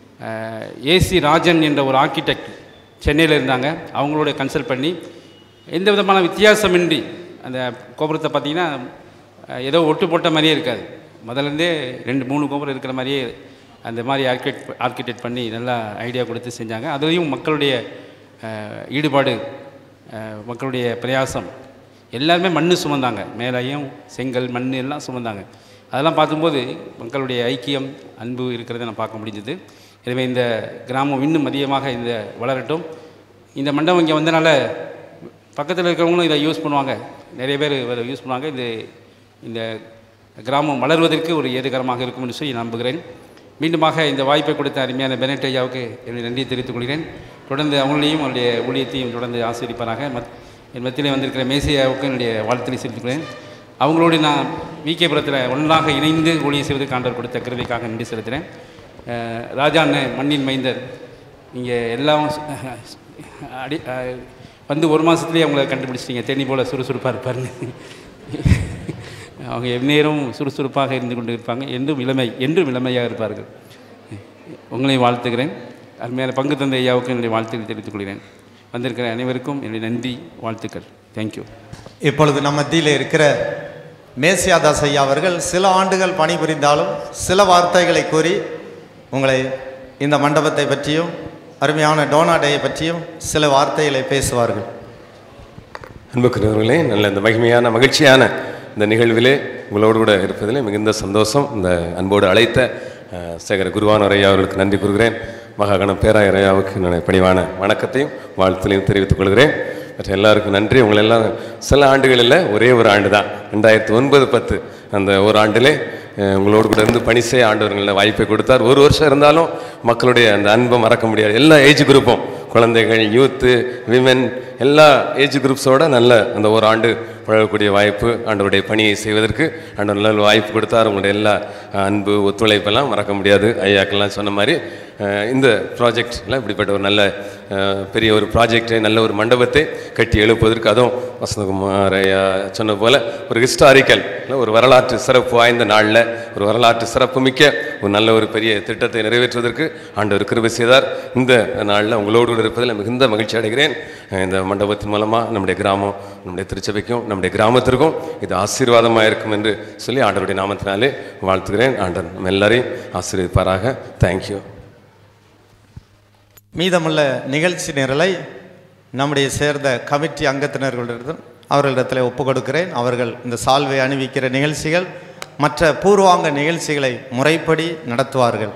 ஏசி ராஜன் என்ற ஒரு ஆர்கிடெக்ட் சென்னையில் இருந்தாங்க அவங்களோட கன்சல்ட் பண்ணி எந்த விதமான வித்தியாசமின்றி அந்த கோபுரத்தை பார்த்தீங்கன்னா அஹ், ஏதோ ஒட்டு போட்ட மாதிரியே இருக்காது முதல்ல இருந்தே ரெண்டு மூணு கோபுரம் இருக்கிற மாதிரியே அந்த மாதிரி ஆர்கிடெக்ட் ஆர்கிடெக்ட் பண்ணி நல்லா ஐடியா கொடுத்து செஞ்சாங்க அதுலேயும் மக்களுடைய அஹ், ஈடுபாடு அஹ், மக்களுடைய பிரயாசம் எல்லாருமே மண் சுமந்தாங்க மேலையும் செங்கல் மண் எல்லாம் சுமந்தாங்க அதெல்லாம் பார்க்கும்போது மக்களுடைய ஐக்கியம் அன்பு இருக்கிறத நான் பார்க்க முடிஞ்சது எனவே இந்த கிராமம் இன்னும் அதிகமாக இந்த வளரட்டும் இந்த மண்டபம் இங்கே வந்தனால பக்கத்தில் இருக்கிறவங்களும் இதை யூஸ் பண்ணுவாங்க நிறைய பேர் இதை யூஸ் பண்ணுவாங்க இது இந்த கிராமம் வளர்வதற்கு ஒரு ஏதுகரமாக இருக்கும் என்று சொல்லி நம்புகிறேன் மீண்டுமாக இந்த வாய்ப்பை கொடுத்த அருமையான பெனட் ஐயாவுக்கு என்னுடைய நன்றியை தெரிவித்துக் கொள்கிறேன் தொடர்ந்து அவங்களையும் அவருடைய ஊழியத்தையும் தொடர்ந்து ஆசிரியப்பாராக மத் என் மத்தியிலே வந்திருக்கிற மேசியாவுக்கு என்னுடைய வாழ்த்துக்களை செலுத்திக்கிறேன் அவங்களோடு நான் விகேபுரத்தில் ஒன்றாக இணைந்து ஊழியம் செய்வதற்கு ஆண்டவர் கொடுத்த கிருதைக்காக நன்றி செலுத்துகிறேன் அஹ் ராஜா அண்ணன் மண்ணின் மைந்தர் இங்கே எல்லாம் அடி அஹ் வந்து ஒரு மாதத்துலேயே அவங்கள கண்டுபிடிச்சிட்டீங்க தேனி போல் சுறுசுறுப்பாக இருப்பாருன்னு அவங்க எந்நேரம் சுறுசுறுப்பாக இருந்து கொண்டு இருப்பாங்க என்றும் இளமை என்றும் இளமையாக இருப்பார்கள் உங்களையும் வாழ்த்துகிறேன் அருமையான பங்கு தந்தை ஐயாவுக்கு என்னுடைய வாழ்த்துக்களை தெரிவித்துக் கொள்கிறேன் வந்திருக்கிற அனைவருக்கும் என்னுடைய நன்றி வாழ்த்துக்கள் தேங்க்யூ இப்பொழுது நம்ம மத்தியில் இருக்கிற மேசியாதாஸ் ஐயா அவர்கள் சில ஆண்டுகள் பணிபுரிந்தாலும் சில வார்த்தைகளை கூறி உங்களை இந்த மண்டபத்தை பற்றியும் அருமையான டோனாடையை பற்றியும் சில வார்த்தைகளை பேசுவார்கள் அன்புக்குரியவர்களே நல்ல இந்த மகிமையான மகிழ்ச்சியான இந்த நிகழ்விலே உங்களோடு கூட இருப்பதிலே மிகுந்த சந்தோஷம் இந்த அன்போடு அழைத்த அஹ், சேகர குருவானவர் ஐயா அவர்களுக்கு நன்றி கூறுகிறேன் மகாகணம் பேராயர் ஐயாவுக்கு என்னுடைய பணிவான வணக்கத்தையும் வாழ்த்துலையும் தெரிவித்துக் கொள்கிறேன் மற்ற எல்லாருக்கும் நன்றி உங்களை எல்லாம் சில ஆண்டுகள் இல்லை ஒரே ஒரு ஆண்டு தான் ரெண்டாயிரத்தி ஒன்பது பத்து அந்த ஒரு ஆண்டிலே அஹ், உங்களோடு கூட இருந்து பணி செய்ய ஆண்டவர்களை வாய்ப்பை கொடுத்தார் ஒரு வருஷம் இருந்தாலும் மக்களுடைய அந்த அன்பை மறக்க முடியாது எல்லா ஏஜ் குரூப்பும் குழந்தைகள் யூத்து விமென் எல்லா ஏஜ் குரூப்ஸோட நல்ல அந்த ஒரு ஆண்டு பழகக்கூடிய வாய்ப்பு ஆண்டவருடைய பணியை செய்வதற்கு ஆண்டவர் நல்ல வாய்ப்பு கொடுத்தார் உங்களுடைய எல்லா அன்பு ஒத்துழைப்பெல்லாம் மறக்க முடியாது ஐயாக்கெல்லாம் சொன்ன மாதிரி அஹ், இந்த ப்ராஜெக்ட்லாம் இப்படிப்பட்ட ஒரு நல்ல அஹ், பெரிய ஒரு ப்ராஜெக்டை நல்ல ஒரு மண்டபத்தை கட்டி எழுப்புவதற்கு அதுவும் வசந்தகுமார் ஐயா சொன்ன போல ஒரு ஹிஸ்டாரிக்கல் ஒரு வரலாற்று சிறப்பு வாய்ந்த நாளில் ஒரு வரலாற்று சிறப்பு மிக்க ஒரு நல்ல ஒரு பெரிய திட்டத்தை நிறைவேற்றுவதற்கு ஆண்டவர் கிருபை செய்தார் இந்த நாளில் உங்களோடு கூட இருப்பதில் மிகுந்த மகிழ்ச்சி அடைகிறேன் அஹ் இந்த மண்டபத்தின் மூலமாக நம்முடைய கிராமம் நம்முடைய திருச்சபைக்கும் நம்முடைய கிராமத்திற்கும் இது ஆசீர்வாதமாக இருக்கும் என்று சொல்லி ஆண்டவருடைய நாமத்தினாலே வாழ்த்துகிறேன் ஆண்டவர் நம்ம எல்லாரையும் ஆசீர்வதிப்பாராக தேங்க்யூ மீதமுள்ள நிகழ்ச்சி நிரலை நம்முடைய சேர்ந்த கமிட்டி அங்கத்தினர்களிடம் அவர்களிடத்தில் ஒப்புக் கொடுக்கிறேன் அவர்கள் இந்த சால்வை அணிவிக்கிற நிகழ்ச்சிகள் மற்ற பூர்வாங்க நிகழ்ச்சிகளை முறைப்படி நடத்துவார்கள்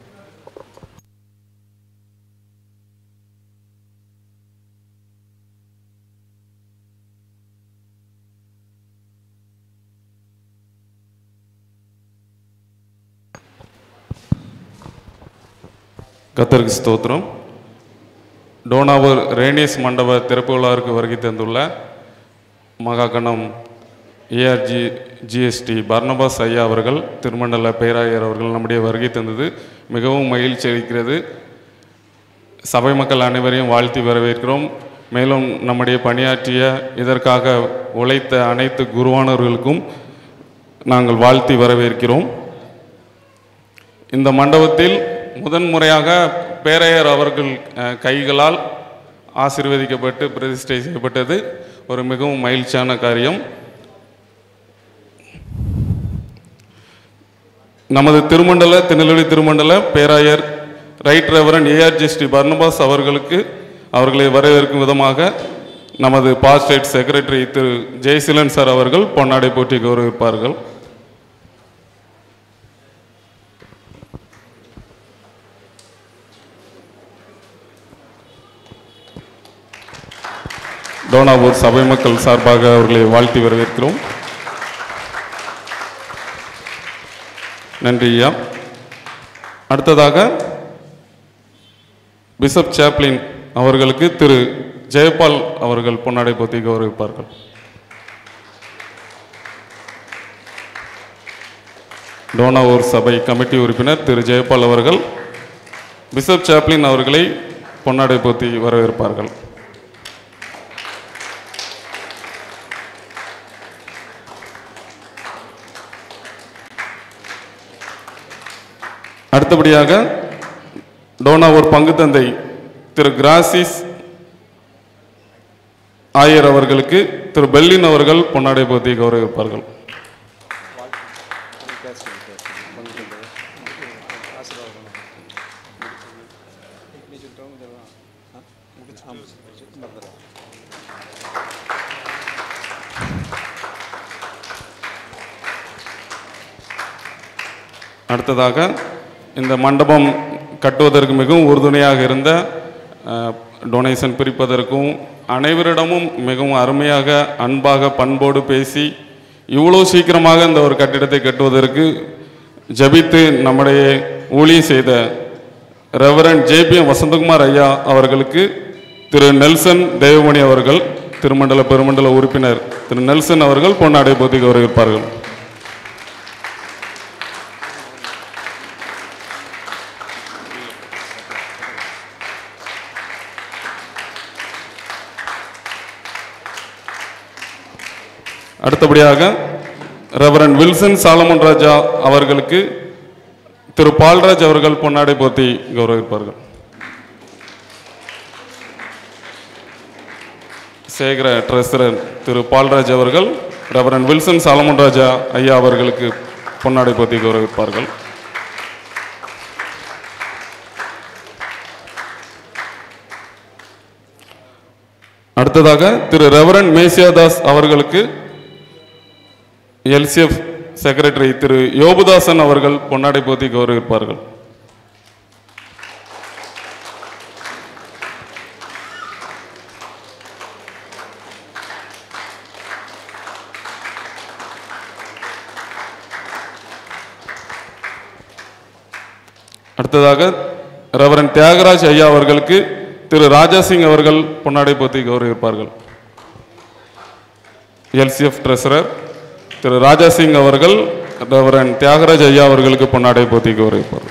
கத்தருக்கு ஸ்தோத்திரம் டோனாவூர் ரேனியஸ் மண்டப திறப்பு விழாவிற்கு வருகை தந்துள்ள மகாகணம் ஏஆர்ஜி ஜிஎஸ்டி பர்னபாஸ் ஐயா அவர்கள் திருமண்டல பேராயர் அவர்கள் நம்முடைய வருகை தந்தது மிகவும் மகிழ்ச்சி அளிக்கிறது சபை மக்கள் அனைவரையும் வாழ்த்தி வரவேற்கிறோம் மேலும் நம்முடைய பணியாற்றிய இதற்காக உழைத்த அனைத்து குருவானவர்களுக்கும் நாங்கள் வாழ்த்தி வரவேற்கிறோம் இந்த மண்டபத்தில் முதன்முறையாக பேரையர் அவர்கள் அஹ், கைகளால் ஆசீர்வதிக்கப்பட்டு பிரதிஷ்டை செய்யப்பட்டது ஒரு மிகவும் மகிழ்ச்சியான காரியம் நமது திருமண்டல திருநெல்வேலி திருமண்டல பேராயர் right reverend ARG Sri Barnabas அவர்களுக்கு அவர்களை வரவேற்கும் விதமாக நமது pastorate secretary Thiru Jeyaseelan sir அவர்கள் பொன்னாடை போற்றி கௌரவிப்பார்கள் டோனாவூர் சபை மக்கள் சார்பாக அவர்களை வாழ்த்தி வரவேற்கிறோம் நன்றி ஐயா அடுத்ததாக பிஷப் சாப்ளின் அவர்களுக்கு திரு ஜெயபால் அவர்கள் பொன்னாடை போத்தி கௌரவிப்பார்கள் டோனாவூர் சபை கமிட்டி உறுப்பினர் திரு ஜெயபால் அவர்கள் பிஷப் சாப்ளின் அவர்களை பொன்னாடை போத்தி வரவேற்பார்கள் அடுத்தபடியாக டோனாவூர் பங்கு தந்தை திரு கிராசிஸ் ஆயர் அவர்களுக்கு திரு பெல்லின் அவர்கள் பொன்னாடை போத்தி கௌரவிப்பார்கள் அடுத்ததாக இந்த மண்டபம் கட்டுவதற்கு மிகவும் உறுதுணையாக இருந்த டொனேஷன் பிரிப்பதற்கும் அனைவரிடமும் மிகவும் அருமையாக அன்பாக பண்போடு பேசி இவ்வளோ சீக்கிரமாக இந்த ஒரு கட்டிடத்தை கட்டுவதற்கு ஜபித்து நம்முடைய ஊழியம் செய்த ரெவரன் ஜேபிஎம் வசந்தகுமார் ஐயா அவர்களுக்கு திரு நெல்சன் தேவமணி அவர்கள் திருமண்டல பெருமண்டல உறுப்பினர் திரு நெல்சன் அவர்கள் பொன்னாடை போத்தி கௌரவிப்பார்கள் அடுத்தபடியாக ரெவரன் வில்சன் சாலமன் ராஜா அவர்களுக்கு திரு பால்ராஜ் அவர்கள் பொன்னாடை போத்தி கௌரவிப்பார்கள் சேகர ட்ரெஸரர் திரு பால்ராஜ் அவர்கள் ரெவரன் வில்சன் சாலமன் ராஜா ஐயா அவர்களுக்கு பொன்னாடை போத்தி கௌரவிப்பார்கள் அடுத்ததாக திரு ரெவரன் மேசியாதாஸ் அவர்களுக்கு எல்சிஎஃப் செக்ரட்டரி திரு யோபுதாசன் அவர்கள் பொன்னாடை போத்தி கௌரவிப்பார்கள் அடுத்ததாக ரெவரன் தியாகராஜ் ஐயா அவர்களுக்கு திரு ராஜாசிங் அவர்கள் பொன்னாடை போத்தி கௌரவிப்பார்கள் எல்சிஎஃப் ட்ரெஸரர் திரு ராஜாசிங் அவர்கள் ரெவரன் தியாகராஜ் ஐயா அவர்களுக்கு பொன்னாடை போத்தி கௌரவிப்பார்கள்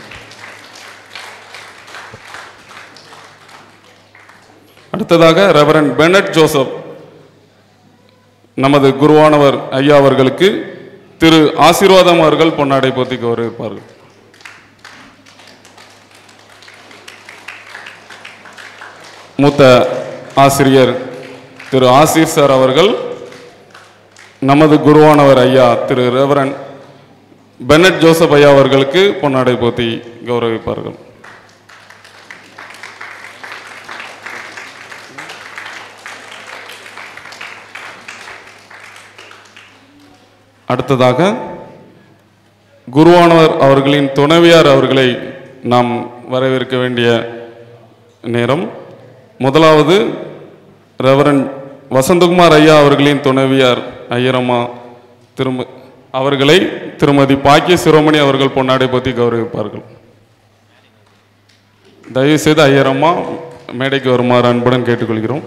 அடுத்ததாக ரெவரன் பெனட் ஜோசப் நமது குருவானவர் ஐயா அவர்களுக்கு திரு ஆசீர்வாதம் அவர்கள் பொன்னாடை போத்தி கௌரவிப்பார்கள் மூத்த ஆசிரியர் திரு ஆசிர் சார் அவர்கள் நமது குருவானவர் ஐயா திரு ரெவரன் பெனட் ஜோசப் ஐயா அவர்களுக்கு பொன்னாடை போத்தி கௌரவிப்பார்கள் அடுத்ததாக குருவானவர் அவர்களின் துணைவியார் அவர்களை நாம் வரவேற்க வேண்டிய நேரம் முதலாவது ரெவரன் வசந்தகுமார் ஐயா அவர்களின் துணைவியார் ஐயரம்மா திரும்ப அவர்களை திருமதி பாக்கிய சிரோமணி அவர்கள் பொன்னாடை பற்றி கௌரவிப்பார்கள் தயவுசெய்து ஐயரம்மா மேடைக்கு வருமாறு அன்புடன் கேட்டுக்கொள்கிறோம்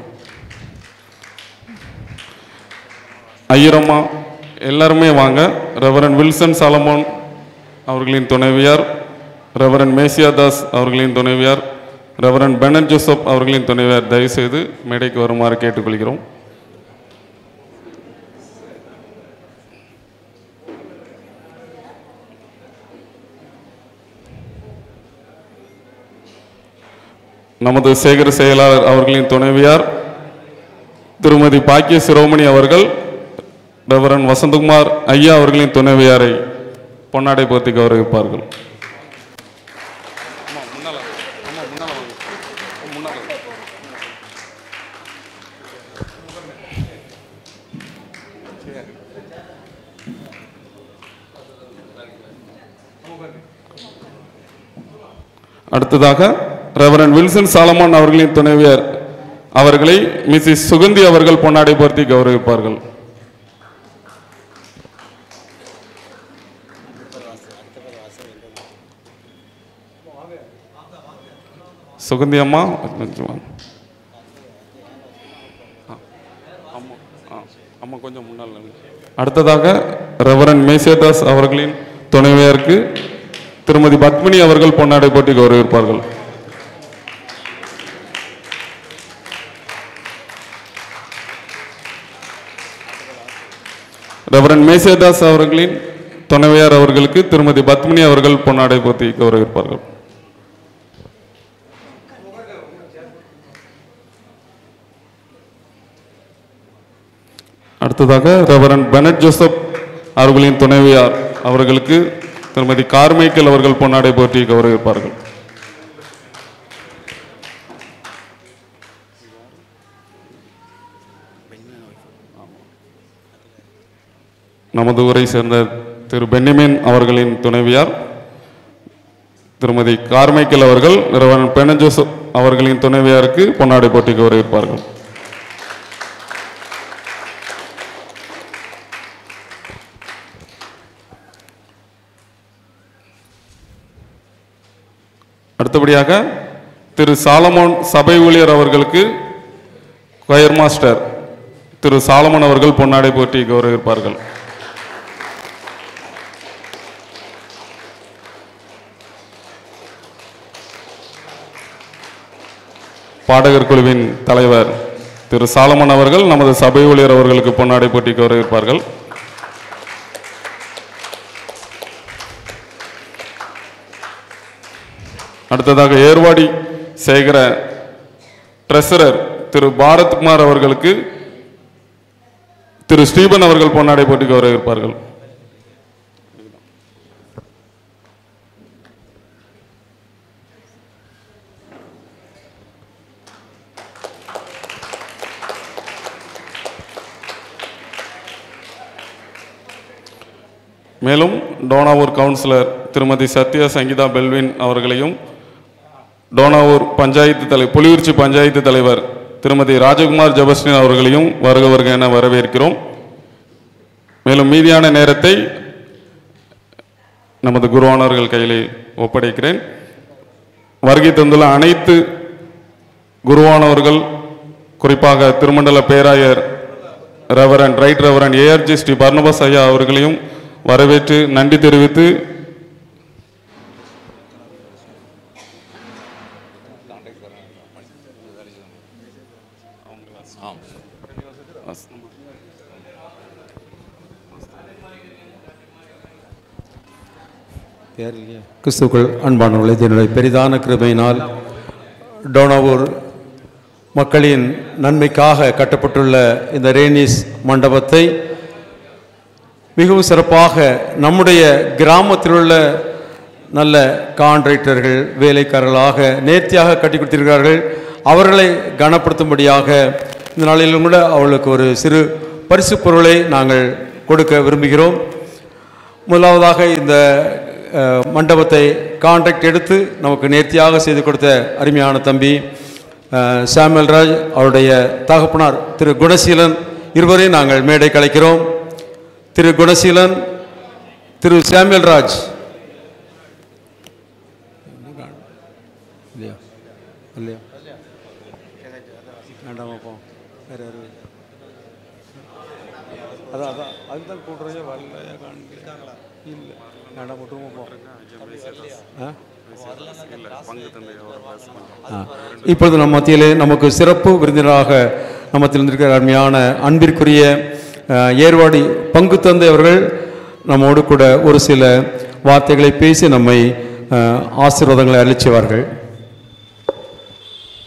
ஐயரம்மா எல்லாருமே வாங்க ரெவரன் வில்சன் சாலமோன் அவர்களின் துணைவியார் ரெவரன் மேசியாதாஸ் அவர்களின் துணைவியார் ரெவரன் பெனட் ஜோசப் அவர்களின் துணைவியார் தயவுசெய்து மேடைக்கு வருமாறு கேட்டுக்கொள்கிறோம் நமது சேகர செயலாளர் அவர்களின் துணைவியார் திருமதி பாக்கிய சிரோமணி அவர்கள் ரெவரன் வசந்தகுமார் ஐயா அவர்களின் துணைவியாரை பொன்னாடை போர்த்தி கௌரவிப்பார்கள் அடுத்ததாக ரெவரன் வில்சன் சாலமன் அவர்களின் துணைவியர் அவர்களை மிஸ்ஸஸ் சுகந்தி அவர்கள் பொன்னாடை போர்த்தி கௌரவிப்பார்கள் சுகந்தி அம்மா கொஞ்சம் வாங்க. ஆ, அம்மா ஆ, அம்மா கொஞ்சம் முன்னால் நில்லுங்க. அடுத்ததாக ரெவரன் மேசேதாஸ் அவர்களின் துணைவியருக்கு திருமதி பத்மினி அவர்கள் பொன்னாடை போட்டி கௌரவிப்பார்கள் ரெவரன் மேசேதாஸ் அவர்களின் துணைவியார் அவர்களுக்கு திருமதி பத்மினி அவர்கள் பொன்னாடை போத்தி கௌரவிப்பார்கள் அடுத்ததாக ரெவரன் பெனட் ஜோசப் அவர்களின் துணைவியார் அவர்களுக்கு திருமதி கார்மைக்கேல் அவர்கள் பொன்னாடை போற்றி கௌரவிப்பார்கள் நமது ஊரை சேர்ந்த திரு பென்னிமின் அவர்களின் துணைவியார் திருமதி கார்மைக்கேல் அவர்கள் ரெவரன் பெனட் ஜோசப் அவர்களின் துணைவியாருக்கு பொன்னாடை போட்டி கௌரவிப்பார்கள் அடுத்தபடியாக திரு சாலமோன் சபை ஊழியர் அவர்களுக்கு கொயர் மாஸ்டர் திரு சாலமோன் அவர்கள் பொன்னாடை போற்றி கௌரவிப்பார்கள் பாடகர் குழுவின் தலைவர் திரு சாலமன் அவர்கள் நமது சபை ஊழியர் அவர்களுக்கு பொன்னாடை போட்டி கௌரவிப்பார்கள் அடுத்ததாக ஏர்வாடி சேகர ட்ரெஸரர் திரு பாரத்குமார் அவர்களுக்கு திரு ஸ்டீபன் அவர்கள் பொன்னாடை போட்டி கௌரவிப்பார்கள் மேலும் டோனாவூர் கவுன்சிலர் திருமதி சத்யா சங்கீதா பெல்வின் அவர்களையும் டோனாவூர் பஞ்சாயத்து தலை புலியூர்ச்சி பஞ்சாயத்து தலைவர் திருமதி ராஜகுமார் ஜபஸ்டின் அவர்களையும் வருக வருக என வரவேற்கிறோம் மேலும் மீதியான நேரத்தை நமது குருவானவர்கள் கையிலே ஒப்படைக்கிறேன் வருகை தந்துள்ள அனைத்து குருவானவர்கள் குறிப்பாக திருமண்டல பேராயர் reverend right reverend ARG Sri Barnabas ஐயா அவர்களையும் வரவேற்று நன்றி தெரிவித்து கிறிஸ்துக்குள் அன்பானவர்களே இதனுடைய பெரிதான கிருபையினால் டோனாவூர் மக்களின் நன்மைக்காக கட்டப்பட்டுள்ள இந்த ரேனிஸ் மண்டபத்தை மிகவும் சிறப்பாக நம்முடைய கிராமத்தில் உள்ள நல்ல கான்ட்ராக்டர்கள் வேலைக்காரர்களாக நேர்த்தியாக கட்டி கொடுத்திருக்கிறார்கள் அவர்களை கனப்படுத்தும்படியாக இந்த நாளிலும் கூட அவர்களுக்கு ஒரு சிறு பரிசு பொருளை நாங்கள் கொடுக்க விரும்புகிறோம் முதலாவதாக இந்த அஹ், மண்டபத்தை கான்ட்ராக்ட் எடுத்து நமக்கு நேர்த்தியாக செய்து கொடுத்த அருமையான தம்பி அஹ், சாமுவேல் ராஜ் அவருடைய தகப்பனார் திரு குணசீலன் இருவரையும் நாங்கள் மேடை கலைக்கிறோம் திரு குணசீலன் திரு சாமுவேல் ராஜ் இல்லையா இல்லையா வேண்டாமாப்பா வேற யாரு அதான் அதான் அதுதான் கூட்டுறதே வரலையா காண்பிட்டாங்களா இல்லை வேண்டாம் விட்டுருவோம் ஆ ஆ. இப்பொழுது நம் மத்தியிலே நமக்கு சிறப்பு விருந்தினராக நம்ம மத்தியில் இருந்திருக்கிற அருமையான அன்பிற்குரிய அஹ், ஏர்வாடி பங்கு தந்தை அவர்கள் நம்மோடு கூட ஒரு சில வார்த்தைகளை பேசி நம்மை அஹ், ஆசீர்வாதங்களை அளிச்சுவார்கள்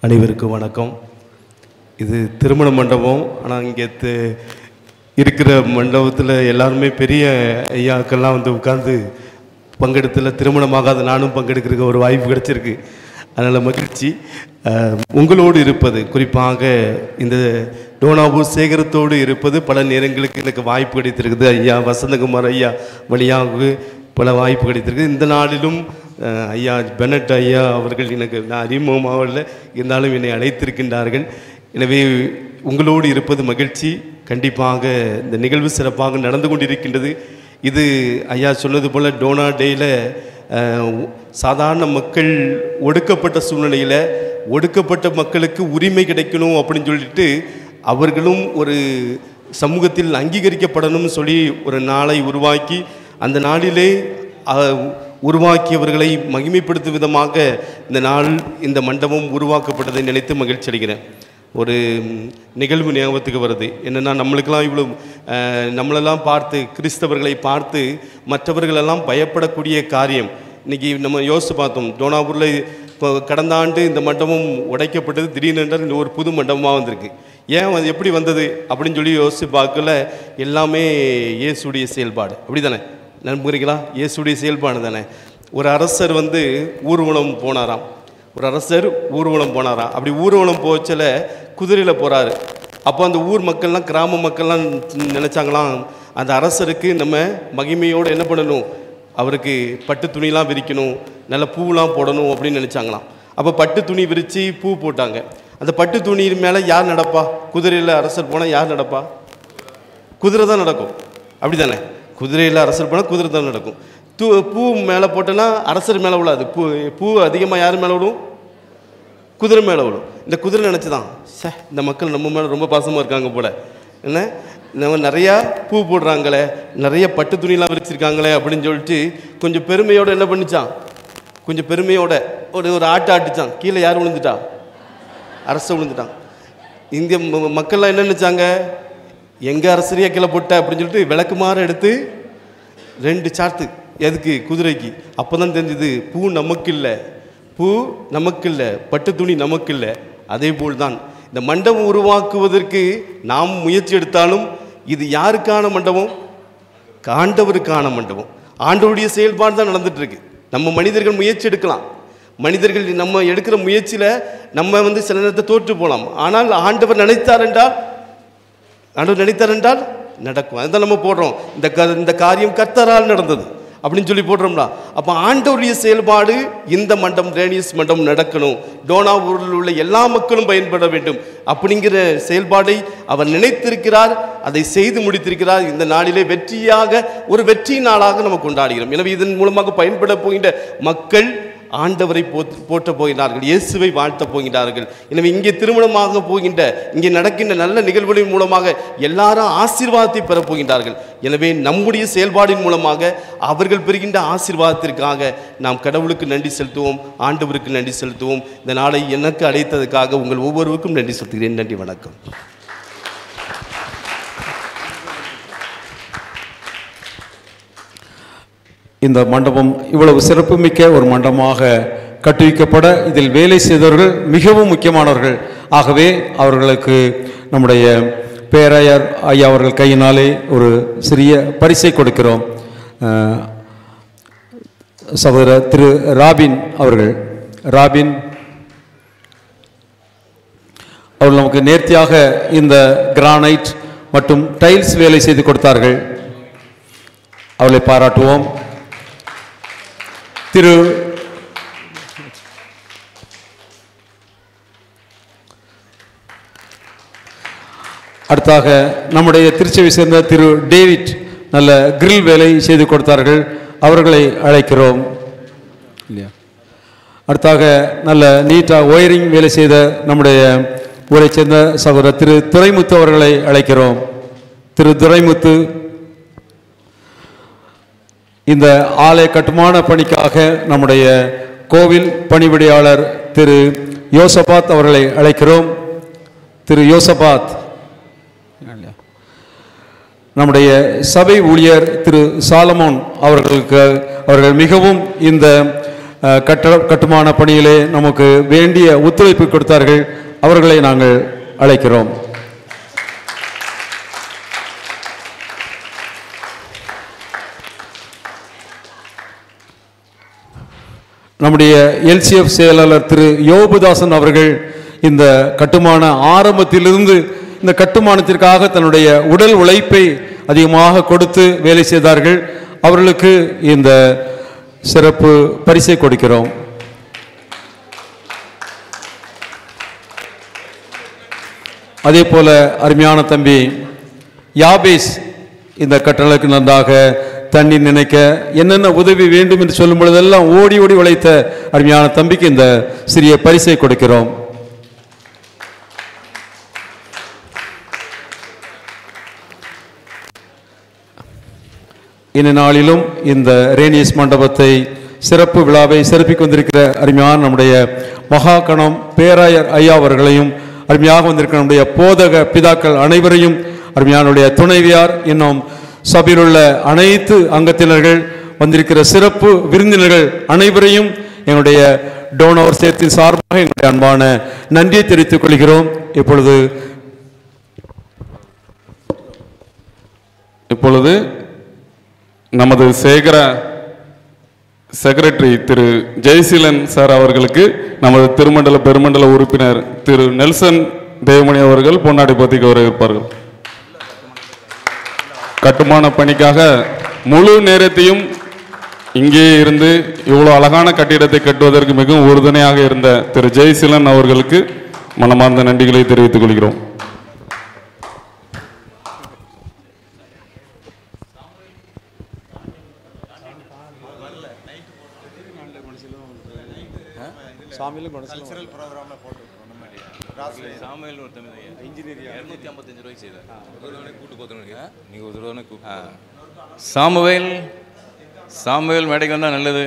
அனைவருக்கும் வணக்கம் இது திருமண மண்டபம் ஆனால் இங்கே தி- இருக்கிற மண்டபத்தில் எல்லாருமே பெரிய ஐயாக்கெல்லாம் வந்து உட்கார்ந்து பங்கெடுத்துல திருமணமாகாத நானும் பங்கெடுக்கிறதுக்கு ஒரு வாய்ப்பு கிடைச்சிருக்கு அதனால் மகிழ்ச்சி அஹ், உங்களோடு இருப்பது குறிப்பாக இந்த டோனாபூர் சேகரத்தோடு இருப்பது பல நேரங்களுக்கு எனக்கு வாய்ப்பு கிடைத்திருக்குது ஐயா வசந்தகுமார் ஐயா வழியாக பல வாய்ப்பு கிடைத்திருக்கு இந்த நாளிலும் அஹ், ஐயா பெனட் ஐயா அவர்கள் எனக்கு நான் அறிமுகமாகல இருந்தாலும் என்னை அழைத்திருக்கின்றார்கள் எனவே உங்களோடு இருப்பது மகிழ்ச்சி கண்டிப்பாக இந்த நிகழ்வு சிறப்பாக நடந்து கொண்டிருக்கின்றது இது ஐயா சொன்னது போல் டோனா டேயில் சாதாரண மக்கள் ஒடுக்கப்பட்ட சூழ்நிலையில் ஒடுக்கப்பட்ட மக்களுக்கு உரிமை கிடைக்கணும் அப்படின்னு சொல்லிட்டு அவர்களும் ஒரு சமூகத்தில் அங்கீகரிக்கப்படணும்னு சொல்லி ஒரு நாளை உருவாக்கி அந்த நாளிலே அஹ், உருவாக்கியவர்களை மகிமைப்படுத்தும் விதமாக இந்த நாள் இந்த மண்டபம் உருவாக்கப்பட்டதை நினைத்து மகிழ்ச்சி அடைகிறேன் ஒரு ம், நிகழ்வு ஞாபகத்துக்கு வருது என்னென்னா நம்மளுக்கெல்லாம் இவ்வளோ அஹ், நம்மளெல்லாம் பார்த்து கிறிஸ்தவர்களை பார்த்து மற்றவர்களெல்லாம் பயப்படக்கூடிய காரியம் இன்னைக்கு நம்ம யோசித்து பார்த்தோம் டோனாபூரில் இப்போ கடந்த ஆண்டு இந்த மண்டபம் உடைக்கப்பட்டது திடீரென்று ஒரு புது மண்டபமாக வந்திருக்கு ஏன் அது எப்படி வந்தது அப்படின்னு சொல்லி யோசித்து பார்க்கல எல்லாமே இயேசுடைய செயல்பாடு அப்படி தானே நம்புகிறீங்களா இயேசுடைய செயல்பாடு தானே ஒரு அரசர் வந்து ஊர்வலம் போனாராம் ஒரு அரசர் ஊர்வலம் போனாராம் அப்படி ஊர்வலம் போச்சல குதிரையில் போகிறாரு அப்போ அந்த ஊர் மக்கள்லாம் கிராம மக்கள்லாம் நினச்சாங்களாம் அந்த அரசருக்கு நம்ம மகிமையோடு என்ன பண்ணணும் அவருக்கு பட்டு துணிலாம் விரிக்கணும் நல்ல பூலாம் போடணும் அப்படின்னு நினச்சாங்களாம் அப்போ பட்டு துணி விரித்து பூ போட்டாங்க அந்த பட்டு துணி மேலே யார் நடப்பா குதிரையில் அரசர் போனால் யார் நடப்பா குதிரை தான் நடக்கும் அப்படி தானே குதிரையில் அரசர் போனால் குதிரை தான் நடக்கும் தூ பூ மேலே போட்டோன்னா அரசர் மேலே விழாது பூ பூ அதிகமாக யார் மேலே விடும் குதிரை மேலே விடும் இந்த குதிரை நினச்சி தான் சே இந்த மக்கள் நம்ம மேலே ரொம்ப பாசமாக இருக்காங்க போல என்ன நம்ம நிறையா பூ போடுறாங்களே நிறைய பட்டு துணிலாம் விரிச்சிருக்காங்களே அப்படின்னு சொல்லிட்டு கொஞ்சம் பெருமையோடு என்ன பண்ணிச்சான் கொஞ்சம் பெருமையோட ஒரு ஒரு ஆட்டு ஆட்டுச்சான் கீழே யார் விழுந்துட்டா அரச விழுந்துட்டான் இந்திய ம- மக்கள்லாம் என்ன நினச்சாங்க எங்கள் அரசரையே கீழே போட்ட அப்படின்னு சொல்லிட்டு விளக்குமாறு எடுத்து ரெண்டு சாத்து எதுக்கு குதிரைக்கு அப்போ தான் தெரிஞ்சுது பூ நமக்கு இல்லை பூ நமக்கு இல்லை பட்டு துணி நமக்கு இல்லை அதே போல் தான் இந்த மண்டபம் உருவாக்குவதற்கு நாம் முயற்சி எடுத்தாலும் இது யாருக்கான மண்டபம் ஆண்டவருக்கான மண்டபம் ஆண்டவருடைய செயல்பாடு தான் நடந்துட்டு இருக்கு நம்ம மனிதர்கள் முயற்சி எடுக்கலாம் மனிதர்கள் நம்ம எடுக்கிற முயற்சியில் நம்ம வந்து சில நேரத்தை தோற்று போகலாம் ஆனால் ஆண்டவர் நினைத்தார் என்றால் ஆண்டவர் நினைத்தார் என்றால் நடக்கும் அதுதான் நம்ம போடுறோம் இந்த க இந்த காரியம் கர்த்தரால் நடந்தது அப்படின்னு சொல்லி போடுறோம்னா அப்போ ஆண்டவருடைய செயல்பாடு இந்த மண்டபம் ரேனியஸ் மண்டபம் நடக்கணும் டோனா ஊரில் உள்ள எல்லா மக்களும் பயன்பட வேண்டும் அப்படிங்கிற செயல்பாடை அவர் நினைத்திருக்கிறார் அதை செய்து முடித்திருக்கிறார் இந்த நாளிலே வெற்றியாக ஒரு வெற்றி நாளாக நம்ம கொண்டாடுகிறோம் எனவே இதன் மூலமாக பயன்பட போகின்ற மக்கள் ஆண்டவரை போற்று போற்ற போகிறார்கள் இயேசுவை வாழ்த்தப் போகிறார்கள் எனவே இங்கே திருமணமாக போகின்ற இங்கே நடக்கின்ற நல்ல நிகழ்வுகளின் மூலமாக எல்லாரும் ஆசீர்வாதத்தை பெறப் போகின்றார்கள் எனவே நம்முடைய செயல்பாடின் மூலமாக அவர்கள் பெறுகின்ற ஆசீர்வாதத்திற்காக நாம் கடவுளுக்கு நன்றி செலுத்துவோம் ஆண்டவருக்கு நன்றி செலுத்துவோம் இந்த நாளை எனக்கு அழைத்ததுக்காக உங்கள் ஒவ்வொருவருக்கும் நன்றி செலுத்துகிறேன் நன்றி வணக்கம் இந்த மண்டபம் இவ்வளவு சிறப்புமிக்க ஒரு மண்டபமாக கட்டுவிக்கப்பட இதில் வேலை செய்தவர்கள் மிகவும் முக்கியமானவர்கள் ஆகவே அவர்களுக்கு நம்முடைய பேராயர் ஐயா அவர்கள் கையினாலே ஒரு சிறிய பரிசை கொடுக்கிறோம் அஹ், சகோதரர் திரு ராபின் அவர்கள் ராபின் அவர்கள் நமக்கு நேர்த்தியாக இந்த கிரானைட் மற்றும் டைல்ஸ் வேலை செய்து கொடுத்தார்கள் அவர்களை பாராட்டுவோம் திரு அடுத்தாக நம்முடைய திருச்சியை சேர்ந்த திரு டேவிட் நல்ல கிரில் வேலை செய்து கொடுத்தார்கள் அவர்களை அழைக்கிறோம் இல்லையா அடுத்தாக நல்ல நீட்டாக ஒயரிங் வேலை செய்த நம்முடைய ஊரை சேர்ந்த சகோதரர் திரு துரைமுத்து அவர்களை அழைக்கிறோம் திரு துரைமுத்து இந்த ஆலய கட்டுமான பணிக்காக நம்முடைய கோவில் பணிவிடையாளர் திரு யோசபாத் அவர்களை அழைக்கிறோம் திரு யோசபாத் நம்முடைய சபை ஊழியர் திரு சாலமோன் அவர்களுக்கு அவர்கள் மிகவும் இந்த அஹ், கட்டட கட்டுமான பணியிலே நமக்கு வேண்டிய ஒத்துழைப்பு கொடுத்தார்கள் அவர்களை நாங்கள் அழைக்கிறோம் நம்முடைய எல்சிஎஃப் செயலாளர் திரு யோபுதாசன் அவர்கள் இந்த கட்டுமான ஆரம்பத்திலிருந்து இந்த கட்டுமானத்திற்காக தன்னுடைய உடல் உழைப்பை அதிகமாக கொடுத்து வேலை செய்தார்கள் அவர்களுக்கு இந்த சிறப்பு பரிசை கொடுக்கிறோம் அதே போல அருமையான தம்பி யாபேஸ் இந்த கட்டளக்கு நன்றாக தண்ணி நினைக்க என்னென்ன உதவி வேண்டும் என்று சொல்லும் பொழுதெல்லாம் ஓடி ஓடி உழைத்த அருமையான தம்பிக்கு இந்த சிறிய பரிசை கொடுக்கிறோம் இந்த நாளிலும் இந்த ரேனியஸ் மண்டபத்தை சிறப்பு விழாவை சிறப்பிக்க வந்திருக்கிற அருமையான நம்முடைய மகாகணம் பேராயர் ஐயா அவர்களையும் அருமையாக வந்திருக்கிற நம்முடைய போதக பிதாக்கள் அனைவரையும் அருமையானுடைய துணைவியார் இன்னும் சபையில் உள்ள அனைத்து அங்கத்தினர்கள் வந்திருக்கிற சிறப்பு விருந்தினர்கள் அனைவரையும் எங்களுடைய டோனவர் சேர்த்தின் சார்பாக எங்களுடைய அன்பான நன்றியை தெரிவித்துக் கொள்கிறோம் இப்பொழுது இப்பொழுது நமது சேகர செக்ரட்டரி திரு ஜெயசீலன் சார் அவர்களுக்கு நமது திருமண்டல பெருமண்டல உறுப்பினர் திரு நெல்சன் தேவமணி அவர்கள் பொன்னாடி பத்திக்கு வர இருப்பார்கள் கட்டுமான பணிக்காக முழு நேரத்தையும் இங்கே இருந்து இவ்வளோ அழகான கட்டிடத்தை கட்டுவதற்கு மிகவும் உறுதுணையாக இருந்த திரு ஜெயசீலன் அவர்களுக்கு மனமார்ந்த நன்றிகளை தெரிவித்துக் கொள்கிறோம் கல்ச்சரல் ப்ரோக்ராமில் போட்டுருக்கோம் நம்ம சாமுவேல் ஒருத்தன் இன்ஜினியர் இரநூத்தி ஐம்பத்தஞ்சு ரூபாய்க்கு செய்தார் ஒரு தடவை கூட்டு போத்துருங்க நீங்கள் ஒரு தடவை கூப்பிட்டு சாமுவேல் சாமுவேல் மேடைக்கு வந்தால் நல்லது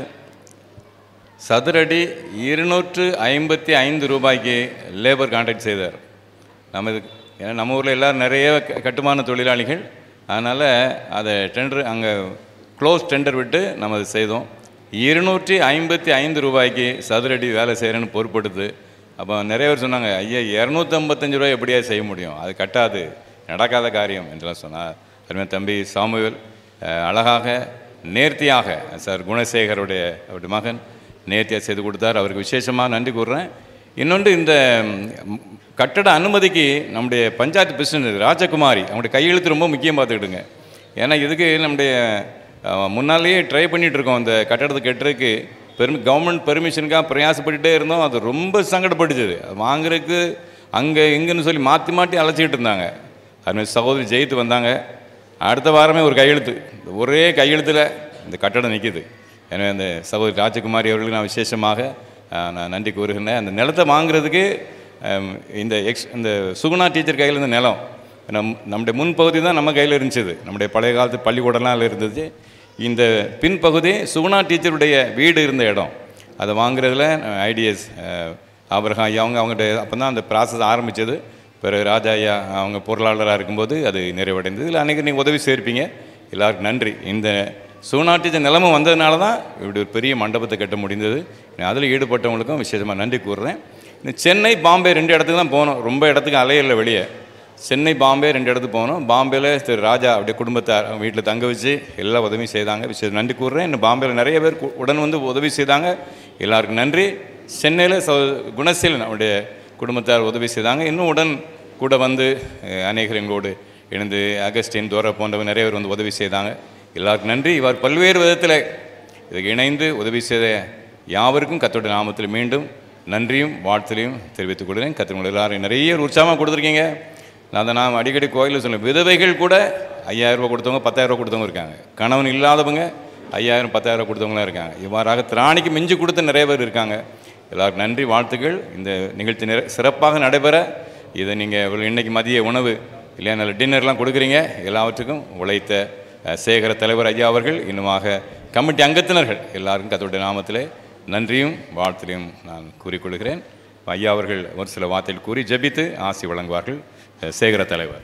சதுரடி இருநூற்று ஐம்பத்தி ஐந்து ரூபாய்க்கு லேபர் கான்ட்ராக்ட் செய்தார் நம்ம இது ஏன்னா நம்ம ஊரில் எல்லோரும் நிறைய க- கட்டுமான தொழிலாளிகள் அதனால் அதை டெண்டர் அங்கே க்ளோஸ் டெண்டர் விட்டு நம்ம அதை செய்தோம் இருநூற்றி ஐம்பத்தி ஐந்து ரூபாய்க்கு சதுரடி வேலை செய்கிறேன்னு பொறுப்படுத்து அப்போ நிறைய பேர் சொன்னாங்க ஐயா இரநூத்தம்பத்தஞ்சு ரூபாய் எப்படியா செய்ய முடியும் அது கட்டாது நடக்காத காரியம் என்றெல்லாம் சொன்னார் அருமையான தம்பி சாமுவேல் அஹ், அழகாக நேர்த்தியாக சார் குணசேகருடைய அவருடைய மகன் நேர்த்தியாக செய்து கொடுத்தார் அவருக்கு விசேஷமாக நன்றி கூறுறேன் இன்னொன்று இந்த ம், கட்டட அனுமதிக்கு நம்முடைய பஞ்சாயத்து பிரசிடண்ட் ராஜகுமாரி அவங்களுடைய கையெழுத்து ரொம்ப முக்கியம் பார்த்துக்கிட்டுங்க ஏன்னா இதுக்கு நம்முடைய அஹ், முன்னாலேயே ட்ரை பண்ணிட்டு இருக்கோம் இந்த கட்டடத்தை கட்டுறதுக்கு பெரும் கவர்மெண்ட் பெர்மிஷனுக்காக பிரயாசப்பட்டுட்டே இருந்தோம் அது ரொம்ப சங்கடப்பட்டுச்சு அது வாங்குறதுக்கு அங்கே இங்கேன்னு சொல்லி மாற்றி மாற்றி அழைச்சிக்கிட்டு இருந்தாங்க அதுமாதிரி சகோதரி ஜெயித்து வந்தாங்க அடுத்த வாரமே ஒரு கையெழுத்து இந்த ஒரே கையெழுத்தில் இந்த கட்டடம் நிற்கிது எனவே அந்த சகோதரி ராஜகுமாரி அவர்களுக்கு நான் விசேஷமாக அஹ், நான் நன்றி கூறுகின்றேன் அந்த நிலத்தை வாங்குறதுக்கு அம், இந்த எக்ஸ் இந்த சுகுணா டீச்சர் கையில் இருந்த நிலம் நம் நம்முடைய முன்பகுதி தான் நம்ம கையில் இருந்துச்சு நம்முடைய பழைய காலத்து பள்ளிக்கூடம்லாம் அதில் இருந்துச்சு இந்த பின்பகுதி சுகுணா டீச்சருடைய வீடு இருந்த இடம் அதை வாங்குறதுல ஐடிஎஸ் ஆபரகம் ஐயா அவங்க அவங்ககிட்ட அப்போ தான் அந்த ப்ராசஸ் ஆரம்பித்தது பிறகு ராஜா ஐயா அவங்க பொருளாளராக இருக்கும்போது அது நிறைவடைந்தது இல்லை அன்றைக்கி நீங்கள் உதவி சேர்ப்பீங்க எல்லாருக்கும் நன்றி இந்த சூனாட்டிச்ச நிலமும் வந்ததுனால தான் இப்படி ஒரு பெரிய மண்டபத்தை கட்ட முடிந்தது அதில் ஈடுபட்டவங்களுக்கும் விசேஷமாக நன்றி கூறுறேன் இந்த சென்னை பாம்பே ரெண்டு இடத்துக்கு தான் போனோம் ரொம்ப இடத்துக்கு அலையில வெளியே சென்னை பாம்பே ரெண்டு இடத்துக்கு போனோம் பாம்பேல திரு ராஜா அப்படியே குடும்பத்தார் வீட்டில் தங்க வச்சு எல்லா உதவியும் செய்தாங்க விசேஷம் நன்றி கூறுறேன் இன்னும் பாம்பேல நிறைய பேர் கு- உடன் வந்து உதவி செய்தாங்க எல்லாருக்கும் நன்றி சென்னையில் ச குணசீலன் அவருடைய குடும்பத்தார் உதவி செய்தாங்க இன்னும் உடன் கூட வந்து அஹ், அநேகர் எங்களோடு இணைந்து அகஸ்டின் தோரா போன்றவர் நிறைய பேர் வந்து உதவி செய்தாங்க எல்லாருக்கும் நன்றி இவர் பல்வேறு விதத்தில் இதுக்கு இணைந்து உதவி செய்த யாவருக்கும் கத்தோட நாமத்தில் மீண்டும் நன்றியும் வாழ்த்துலையும் தெரிவித்துக் கொள்கிறேன் கத்திரங்கள் எல்லாரும் நிறைய உற்சாகமாக கொடுத்துருக்கீங்க நான் தான் நான் அடிக்கடி கோயிலில் சொல்லுவேன் விதவைகள் கூட ஐயாயிரம் ரூபாய் கொடுத்தவங்க பத்தாயிரம் ரூபாய் கொடுத்தவங்க இருக்காங்க கணவன் இல்லாதவங்க ஐயாயிரம் பத்தாயிரம் ரூபாய் கொடுத்தவங்களாம் இருக்காங்க இவ்வாறாக திராணிக்கு மிஞ்சி கொடுத்த நிறைய பேர் இருக்காங்க எல்லாருக்கும் நன்றி வாழ்த்துக்கள் இந்த நிகழ்ச்சி நிற சிறப்பாக நடைபெற இதை நீங்கள் இன்னைக்கு மதிய உணவு இல்லையா நல்ல டின்னர்லாம் கொடுக்குறீங்க எல்லாவற்றுக்கும் உழைத்த அஹ், சேகர தலைவர் ஐயா அவர்கள் இன்னுமாக கமிட்டி அங்கத்தினர்கள் எல்லாருக்கும் கத்தோடைய நாமத்திலே நன்றியும் வாழ்த்திலையும் நான் கூறிக்கொள்கிறேன் ஐயா அவர்கள் ஒரு சில வார்த்தைகள் கூறி ஜெபித்து ஆசி வழங்குவார்கள் அஹ், சேகர தலைவர்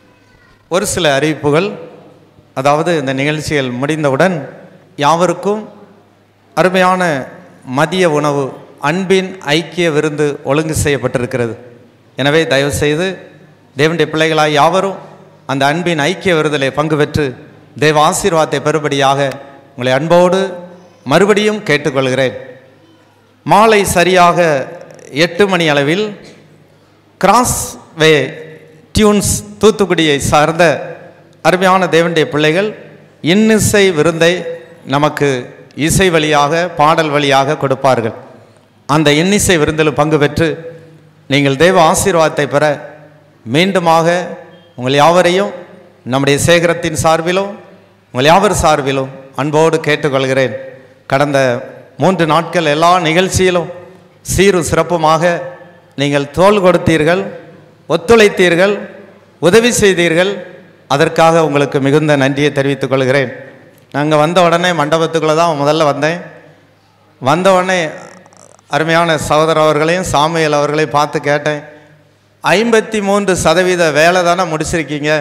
ஒரு சில அறிவிப்புகள் அதாவது இந்த நிகழ்ச்சிகள் முடிந்தவுடன் யாவருக்கும் அருமையான மதிய உணவு அன்பின் ஐக்கிய விருந்து ஒழுங்கு செய்யப்பட்டிருக்கிறது எனவே தயவுசெய்து தேவனுடைய பிள்ளைகளாய் யாவரும் அந்த அன்பின் ஐக்கிய விருதிலே பங்கு பெற்று தேவ ஆசீர்வாதத்தை பெறுபடியாக உங்களை அன்போடு மறுபடியும் கேட்டுக்கொள்கிறேன் மாலை சரியாக எட்டு மணி அளவில் கிராஸ் வே டியூன்ஸ் தூத்துக்குடியை சார்ந்த அருமையான தேவனுடைய பிள்ளைகள் இன்னிசை விருந்தை நமக்கு இசை வழியாக பாடல் வழியாக கொடுப்பார்கள் அந்த இன்னிசை விருந்தில் பங்கு பெற்று நீங்கள் தேவ ஆசீர்வாதத்தை பெற மீண்டுமாக உங்கள் யாவரையும் நம்முடைய சேகரத்தின் சார்பிலும் உங்கள் யாவர் சார்பிலும் அன்போடு கேட்டுக்கொள்கிறேன் கடந்த மூன்று நாட்கள் எல்லா நிகழ்ச்சியிலும் சீரும் சிறப்புமாக நீங்கள் தோள் கொடுத்தீர்கள் ஒத்துழைத்தீர்கள் உதவி செய்தீர்கள் அதற்காக உங்களுக்கு மிகுந்த நன்றியை தெரிவித்துக் கொள்கிறேன் நாங்கள் வந்த உடனே மண்டபத்துக்குள்ளே தான் முதல்ல வந்தேன் வந்த உடனே அருமையான சகோதரர் அவர்களையும் சாமியல் அவர்களையும் பார்த்து கேட்டேன் ஐம்பத்தி மூன்று சதவீத வேலை தானே முடிச்சிருக்கீங்க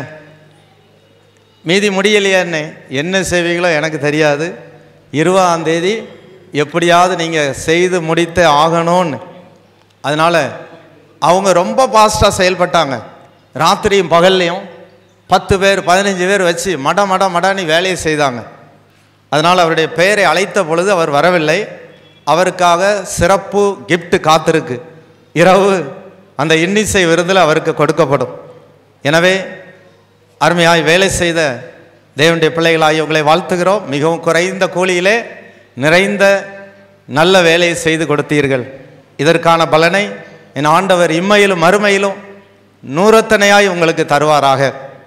மீதி முடியலையான்னு என்ன செய்வீங்களோ எனக்கு தெரியாது இருபதாம் தேதி எப்படியாவது நீங்கள் செய்து முடித்து ஆகணும்னு அதனால் அவங்க ரொம்ப ஃபாஸ்ட்டாக செயல்பட்டாங்க ராத்திரியும் பகல்லையும் பத்து பேர் பதினஞ்சு பேர் வச்சு மட மட மடன்னு வேலையை செய்தாங்க அதனால் அவருடைய பெயரை அழைத்த பொழுது அவர் வரவில்லை அவருக்காக சிறப்பு gift காத்திருக்கு இரவு அந்த இன்னிசை விருந்தில் அவருக்கு கொடுக்கப்படும் எனவே அருமையாய் வேலை செய்த தேவனுடைய பிள்ளைகளாய் உங்களை வாழ்த்துகிறோம் மிகவும் குறைந்த கூலியிலே நிறைந்த நல்ல வேலையை செய்து கொடுத்தீர்கள் இதற்கான பலனை என் ஆண்டவர் இம்மையிலும் மறுமையிலும் நூறத்தனையாய் உங்களுக்கு தருவாராக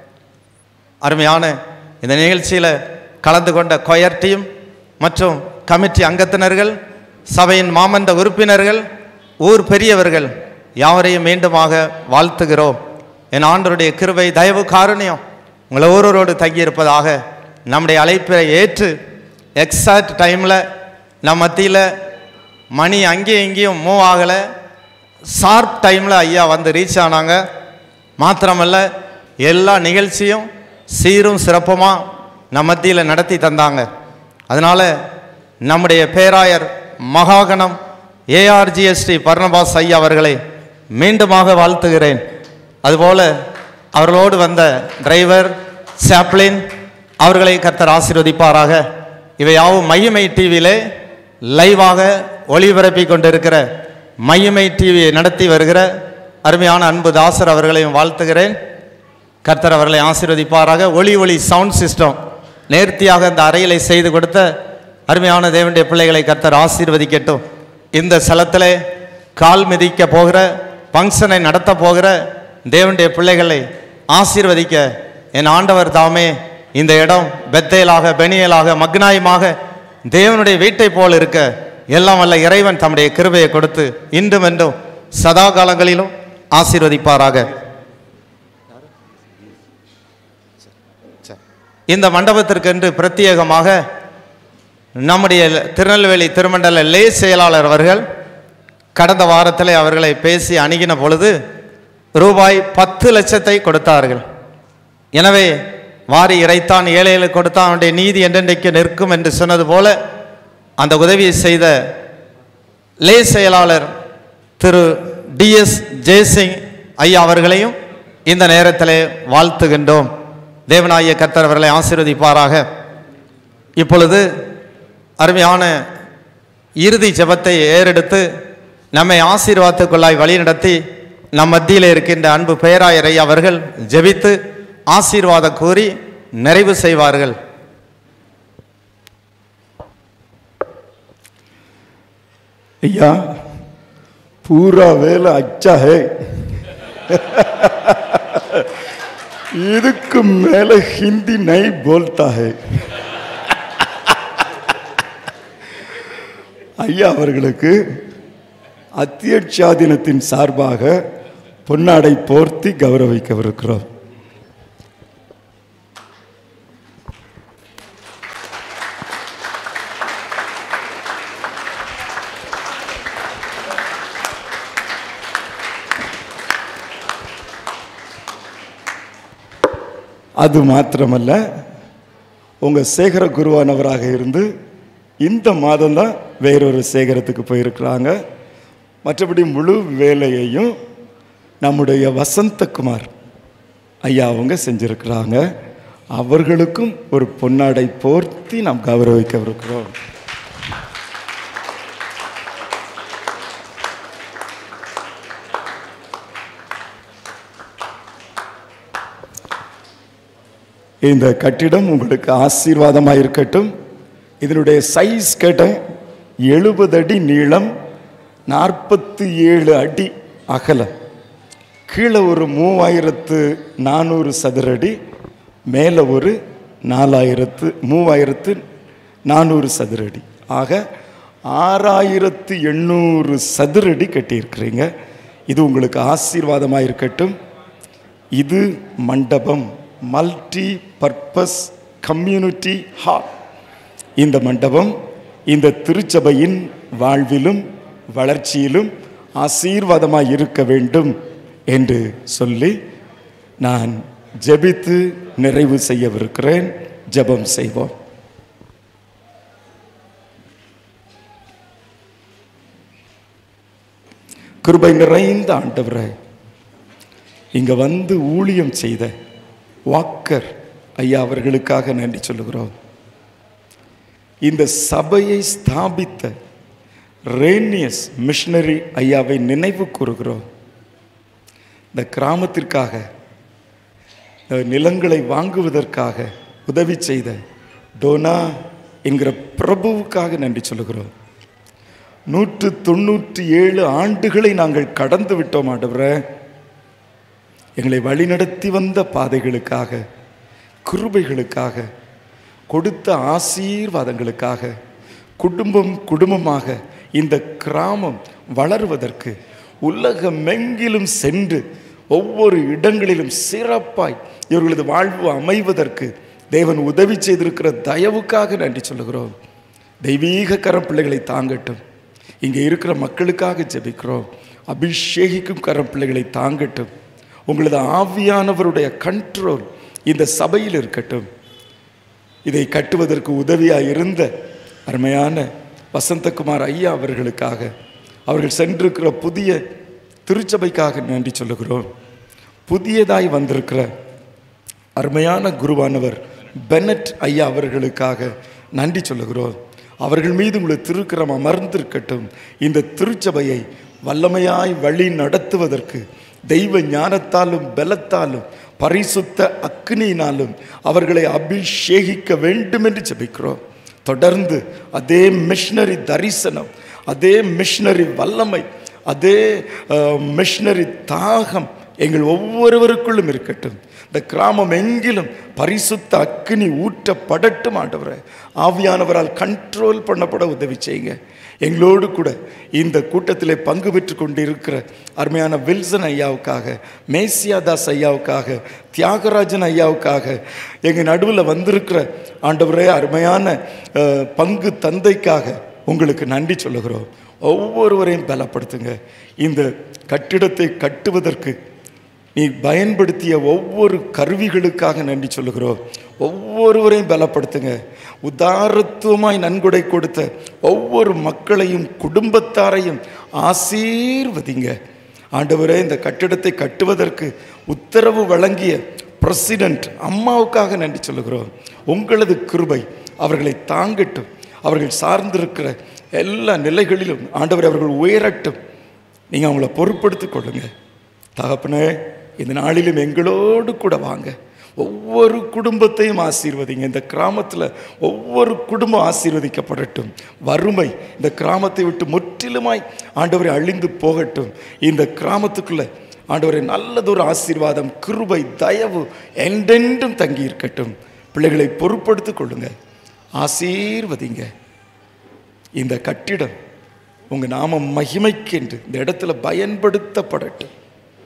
அருமையான இந்த நிகழ்ச்சியில் கலந்து கொண்ட கொயர் டீம் மற்றும் கமிட்டி அங்கத்தினர்கள் சபையின் மாமன்ற உறுப்பினர்கள் ஊர் பெரியவர்கள் யாவரையும் மீண்டுமாக வாழ்த்துகிறோம் என் ஆண்டருடைய கிருபை தயவு காருண்யம் உங்களை ஒருவரோடு தங்கியிருப்பதாக நம்முடைய அழைப்பை ஏற்று எக்ஸாக்ட் டைமில் நம்ம மத்தியில் மணி அங்கேயும் இங்கேயும் மூவ் ஆகலை ஷார்ப் டைமில் ஐயா வந்து ரீச் ஆனாங்க மாத்திரமல்ல எல்லா நிகழ்ச்சியும் சீரும் சிறப்புமாக நம்ம மத்தியில் நடத்தி தந்தாங்க அதனால் நம்முடைய பேராயர் மகாகணம் ஏஆர்ஜிஎஸ்டி பர்ணபாஸ் ஐயா அவர்களை மீண்டுமாக வாழ்த்துகிறேன் அதுபோல் அவர்களோடு வந்த டிரைவர் சாப்ளின் அவர்களை கர்த்தர் ஆசீர்வதிப்பாராக இவை யாவும் மையமை டிவியிலே லைவாக ஒளிபரப்பி கொண்டிருக்கிற மையமை டிவியை நடத்தி வருகிற அருமையான அன்பு தாசர் அவர்களையும் வாழ்த்துகிறேன் கர்த்தர் அவர்களை ஆசீர்வதிப்பாராக ஒளி ஒளி சவுண்ட் சிஸ்டம் நேர்த்தியாக இந்த அறையிலை செய்து கொடுத்த அருமையான தேவனுடைய பிள்ளைகளை கர்த்தர் ஆசீர்வதிக்கட்டும் இந்த ஸ்தலத்திலே கால் மிதிக்க போகிற ஃபங்க்ஷனை நடத்த போகிற தேவனுடைய பிள்ளைகளை ஆசீர்வதிக்க என் ஆண்டவர் தாமே இந்த இடம் பெத்தேலாக பெனியலாக மக்னாயமாக தேவனுடைய வீட்டை போல் இருக்க எல்லாம் வல்ல இறைவன் தம்முடைய கிருபையை கொடுத்து இன்றும் என்றும் சதா காலங்களிலும் ஆசீர்வதிப்பாராக இந்த மண்டபத்திற்கென்று பிரத்யேகமாக நம்முடைய திருநெல்வேலி திருமண்டல லே செயலாளர் அவர்கள் கடந்த வாரத்தில் அவர்களை பேசி அணுகின பொழுது ரூபாய் பத்து லட்சத்தை கொடுத்தார்கள் எனவே வாரி இறைத்தான் ஏழைகளுக்கு கொடுத்தான் அவனுடைய நீதி என்றென்றைக்கு நிற்கும் என்று சொன்னது போல அந்த உதவியை செய்த லே செயலாளர் திரு டிஎஸ் ஜெயசிங் ஐயா அவர்களையும் இந்த நேரத்திலே வாழ்த்துகின்றோம் தேவனாய கர்த்தர் அவர்களை ஆசீர்வதிப்பாராக இப்பொழுது அருமையான இறுதி ஜெபத்தை ஏறெடுத்து நம்மை ஆசீர்வாதத்துக்குள்ளாய் வழிநடத்தி நம் மத்தியில் இருக்கின்ற அன்பு பேராயரை அவர்கள் ஜெபித்து ஆசீர்வாதம் கூறி நிறைவு செய்வார்கள் ஐயா पूरा வேலை அச்சா है இதுக்கு மேல ஹிந்தி நை போல்தா है ஐயா அவர்களுக்கு அத்தியட்சாதினத்தின் சார்பாக பொன்னாடை போர்த்தி கௌரவிக்கவிருக்கிறோம் அது மாத்திரமல்ல உங்கள் சேகர குருவானவராக இருந்து இந்த மாதம் தான் வேறொரு சேகரத்துக்கு போயிருக்கிறாங்க மற்றபடி முழு வேலையையும் நம்முடைய வசந்தகுமார் ஐயா அவங்க செஞ்சிருக்கிறாங்க அவர்களுக்கும் ஒரு பொன்னாடை போர்த்தி நாம் கௌரவிக்கவிருக்கிறோம் இந்த கட்டிடம் உங்களுக்கு ஆசீர்வாதமாக இருக்கட்டும் இதனுடைய சைஸ் கேட்டேன் எழுபது அடி நீளம் நாற்பத்தி ஏழு அடி அகலம் கீழே ஒரு மூவாயிரத்து நானூறு சதுரடி மேலே ஒரு நாலாயிரத்து மூவாயிரத்து நானூறு சதுரடி ஆக ஆறாயிரத்து எண்ணூறு சதுரடி கட்டியிருக்கிறீங்க இது உங்களுக்கு ஆசீர்வாதமாக இருக்கட்டும் இது மண்டபம் மல்டி பர்பஸ் கம்யூனிட்டி ஹால் இந்த மண்டபம் இந்த திருச்சபையின் வாழ்விலும் வளர்ச்சியிலும் ஆசீர்வாதமாக இருக்க வேண்டும் என்று சொல்லி நான் ஜெபித்து நிறைவு செய்யவிருக்கிறேன் ஜெபம் செய்வோம் கிருபை நிறைந்த ஆண்டவரே இங்க வந்து ஊழியம் செய்த வாக்கர் ஐயா அவர்களுக்காக நன்றி சொல்லுகிறோம் இந்த சபையை ஸ்தாபித்த ரேனியஸ் மிஷனரி ஐயாவை நினைவு கூறுகிறோம் இந்த கிராமத்திற்காக இந்த நிலங்களை வாங்குவதற்காக உதவி செய்த டோனா என்கிற பிரபுவுக்காக நன்றி சொல்லுகிறோம் நூற்று தொண்ணூற்றி ஏழு ஆண்டுகளை நாங்கள் கடந்து விட்டோம் ஆண்டவரே எங்களை வழிநடத்தி வந்த பாதைகளுக்காக கிருபைகளுக்காக கொடுத்த ஆசீர்வாதங்களுக்காக குடும்பம் குடும்பமாக இந்த கிராமம் வளருவதற்கு உலகமெங்கிலும் சென்று ஒவ்வொரு இடங்களிலும் சிறப்பாய் இவர்களது வாழ்வு அமைவதற்கு தேவன் உதவி செய்திருக்கிற தயவுக்காக நன்றி சொல்லுகிறோம் தெய்வீக கரம் பிள்ளைகளை தாங்கட்டும் இங்கே இருக்கிற மக்களுக்காக ஜெபிக்கிறோம் அபிஷேகிக்கும் கரம் பிள்ளைகளை தாங்கட்டும் உங்களது ஆவியானவருடைய கண்ட்ரோல் இந்த சபையில் இருக்கட்டும் இதை கட்டுவதற்கு உதவியாக இருந்த அருமையான வசந்தகுமார் ஐயா அவர்களுக்காக அவர்கள் சென்றிருக்கிற புதிய திருச்சபைக்காக நன்றி சொல்லுகிறோம் புதியதாய் வந்திருக்கிற அருமையான குருவானவர் பெனட் ஐயா அவர்களுக்காக நன்றி சொல்லுகிறோம் அவர்கள் மீது உங்களுடைய திருக்கரம் அமர்ந்திருக்கட்டும் இந்த திருச்சபையை வல்லமையாய் வழி நடத்துவதற்கு தெய்வ ஞானத்தாலும் பலத்தாலும் பரிசுத்த அக்னியினாலும் அவர்களை அபிஷேகிக்க வேண்டும் என்று ஜெபிக்கிறோம் தொடர்ந்து அதே மிஷனரி தரிசனம் அதே மிஷனரி வல்லமை அதே மிஷனரி தாகம் எங்கள் ஒவ்வொருவருக்குள்ளும் இருக்கட்டும் இந்த கிராமம் எங்கிலும் பரிசுத்த அக்கினி ஊற்றப்படட்டும் ஆண்டவரை ஆவியானவரால் கண்ட்ரோல் பண்ணப்பட உதவி செய்யுங்க எங்களோடு கூட இந்த கூட்டத்தில் பங்கு பெற்று கொண்டிருக்கிற அருமையான வில்சன் ஐயாவுக்காக மேசியாதாஸ் ஐயாவுக்காக தியாகராஜன் ஐயாவுக்காக எங்கள் நடுவில் வந்திருக்கிற ஆண்டவரே அருமையான அஹ், பங்கு தந்தைக்காக உங்களுக்கு நன்றி சொல்லுகிறோம் ஒவ்வொருவரையும் பலப்படுத்துங்க இந்த கட்டிடத்தை கட்டுவதற்கு நீ பயன்படுத்திய ஒவ்வொரு கருவிகளுக்காக நன்றி சொல்லுகிறோம் ஒவ்வொருவரையும் பலப்படுத்துங்க உதாரத்துவமாய் நன்கொடை கொடுத்த ஒவ்வொரு மக்களையும் குடும்பத்தாரையும் ஆசீர்வதிங்க ஆண்டவரே இந்த கட்டிடத்தை கட்டுவதற்கு உத்தரவு வழங்கிய பிரசிடென்ட் அம்மாவுக்காக நன்றி சொல்லுகிறோம் உங்களது கிருபை அவர்களை தாங்கட்டும் அவர்கள் சார்ந்திருக்கிற எல்லா நிலைகளிலும் ஆண்டவர் அவர்கள் உயரட்டும் நீங்கள் அவங்கள பொறுப்படுத்திக் கொள்ளுங்க தகப்பனே இந்த நாளிலும் எங்களோடு கூட வாங்க ஒவ்வொரு குடும்பத்தையும் ஆசீர்வதிங்க இந்த கிராமத்தில் ஒவ்வொரு குடும்பம் ஆசீர்வதிக்கப்படட்டும் வறுமை இந்த கிராமத்தை விட்டு முற்றிலுமாய் ஆண்டவரை அழிந்து போகட்டும் இந்த கிராமத்துக்குள்ள ஆண்டவரை நல்லதொரு ஆசீர்வாதம் கிருபை தயவு என்றென்றும் தங்கி இருக்கட்டும் பிள்ளைகளை பொறுப்படுத்திக் கொள்ளுங்க ஆசீர்வதிங்க இந்த கட்டிடம் உங்க நாம மகிமைக்கென்று இந்த இடத்துல பயன்படுத்தப்படட்டும்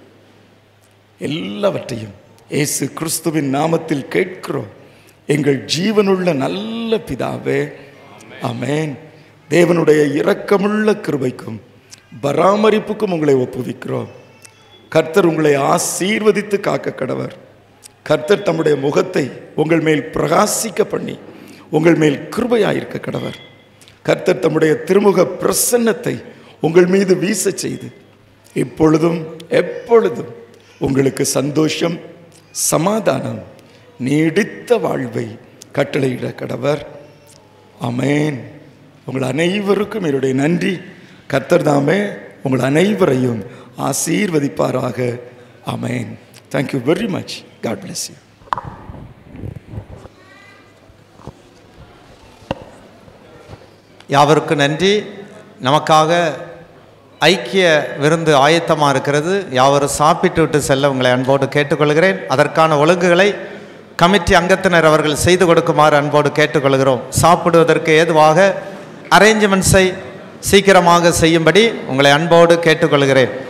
எல்லாவற்றையும் இயேசு கிறிஸ்துவின் நாமத்தில் கேட்கிறோம் எங்கள் ஜீவனுள்ள நல்ல பிதாவே ஆமென் தேவனுடைய இரக்கமுள்ள கிருபைக்கும் பராமரிப்புக்கும் உங்களை ஒப்புவிக்கிறோம் கர்த்தர் உங்களை ஆசீர்வதித்து காக்க கடவர் கர்த்தர் தம்முடைய முகத்தை உங்கள் மேல் பிரகாசிக்க பண்ணி உங்கள் மேல் கிருபையாயிருக்க கடவர் கர்த்தர் தம்முடைய திருமுக பிரசன்னத்தை உங்கள் மீது வீச செய்து இப்பொழுதும் எப்பொழுதும் உங்களுக்கு சந்தோஷம் சமாதானம் நீடித்த வாழ்வை கட்டளையிட கடவர் அமேன் உங்கள் அனைவருக்கும் என்னுடைய நன்றி கர்த்தர் தாமே உங்கள் அனைவரையும் ஆசீர்வதிப்பாராக amen thank you very much God bless you யாவருக்கும் நன்றி நமக்காக ஐக்கிய விருந்து ஆயத்தமாக இருக்கிறது யாவரும் சாப்பிட்டு விட்டு செல்ல உங்களை அன்போடு கேட்டுக்கொள்கிறேன் அதற்கான ஒழுங்குகளை கமிட்டி அங்கத்தினர் அவர்கள் செய்து கொடுக்குமாறு அன்போடு கேட்டுக்கொள்கிறோம் சாப்பிடுவதற்கு ஏதுவாக அரேஞ்ச்மெண்ட்ஸை சீக்கிரமாக செய்யும்படி உங்களை அன்போடு கேட்டுக்கொள்கிறேன்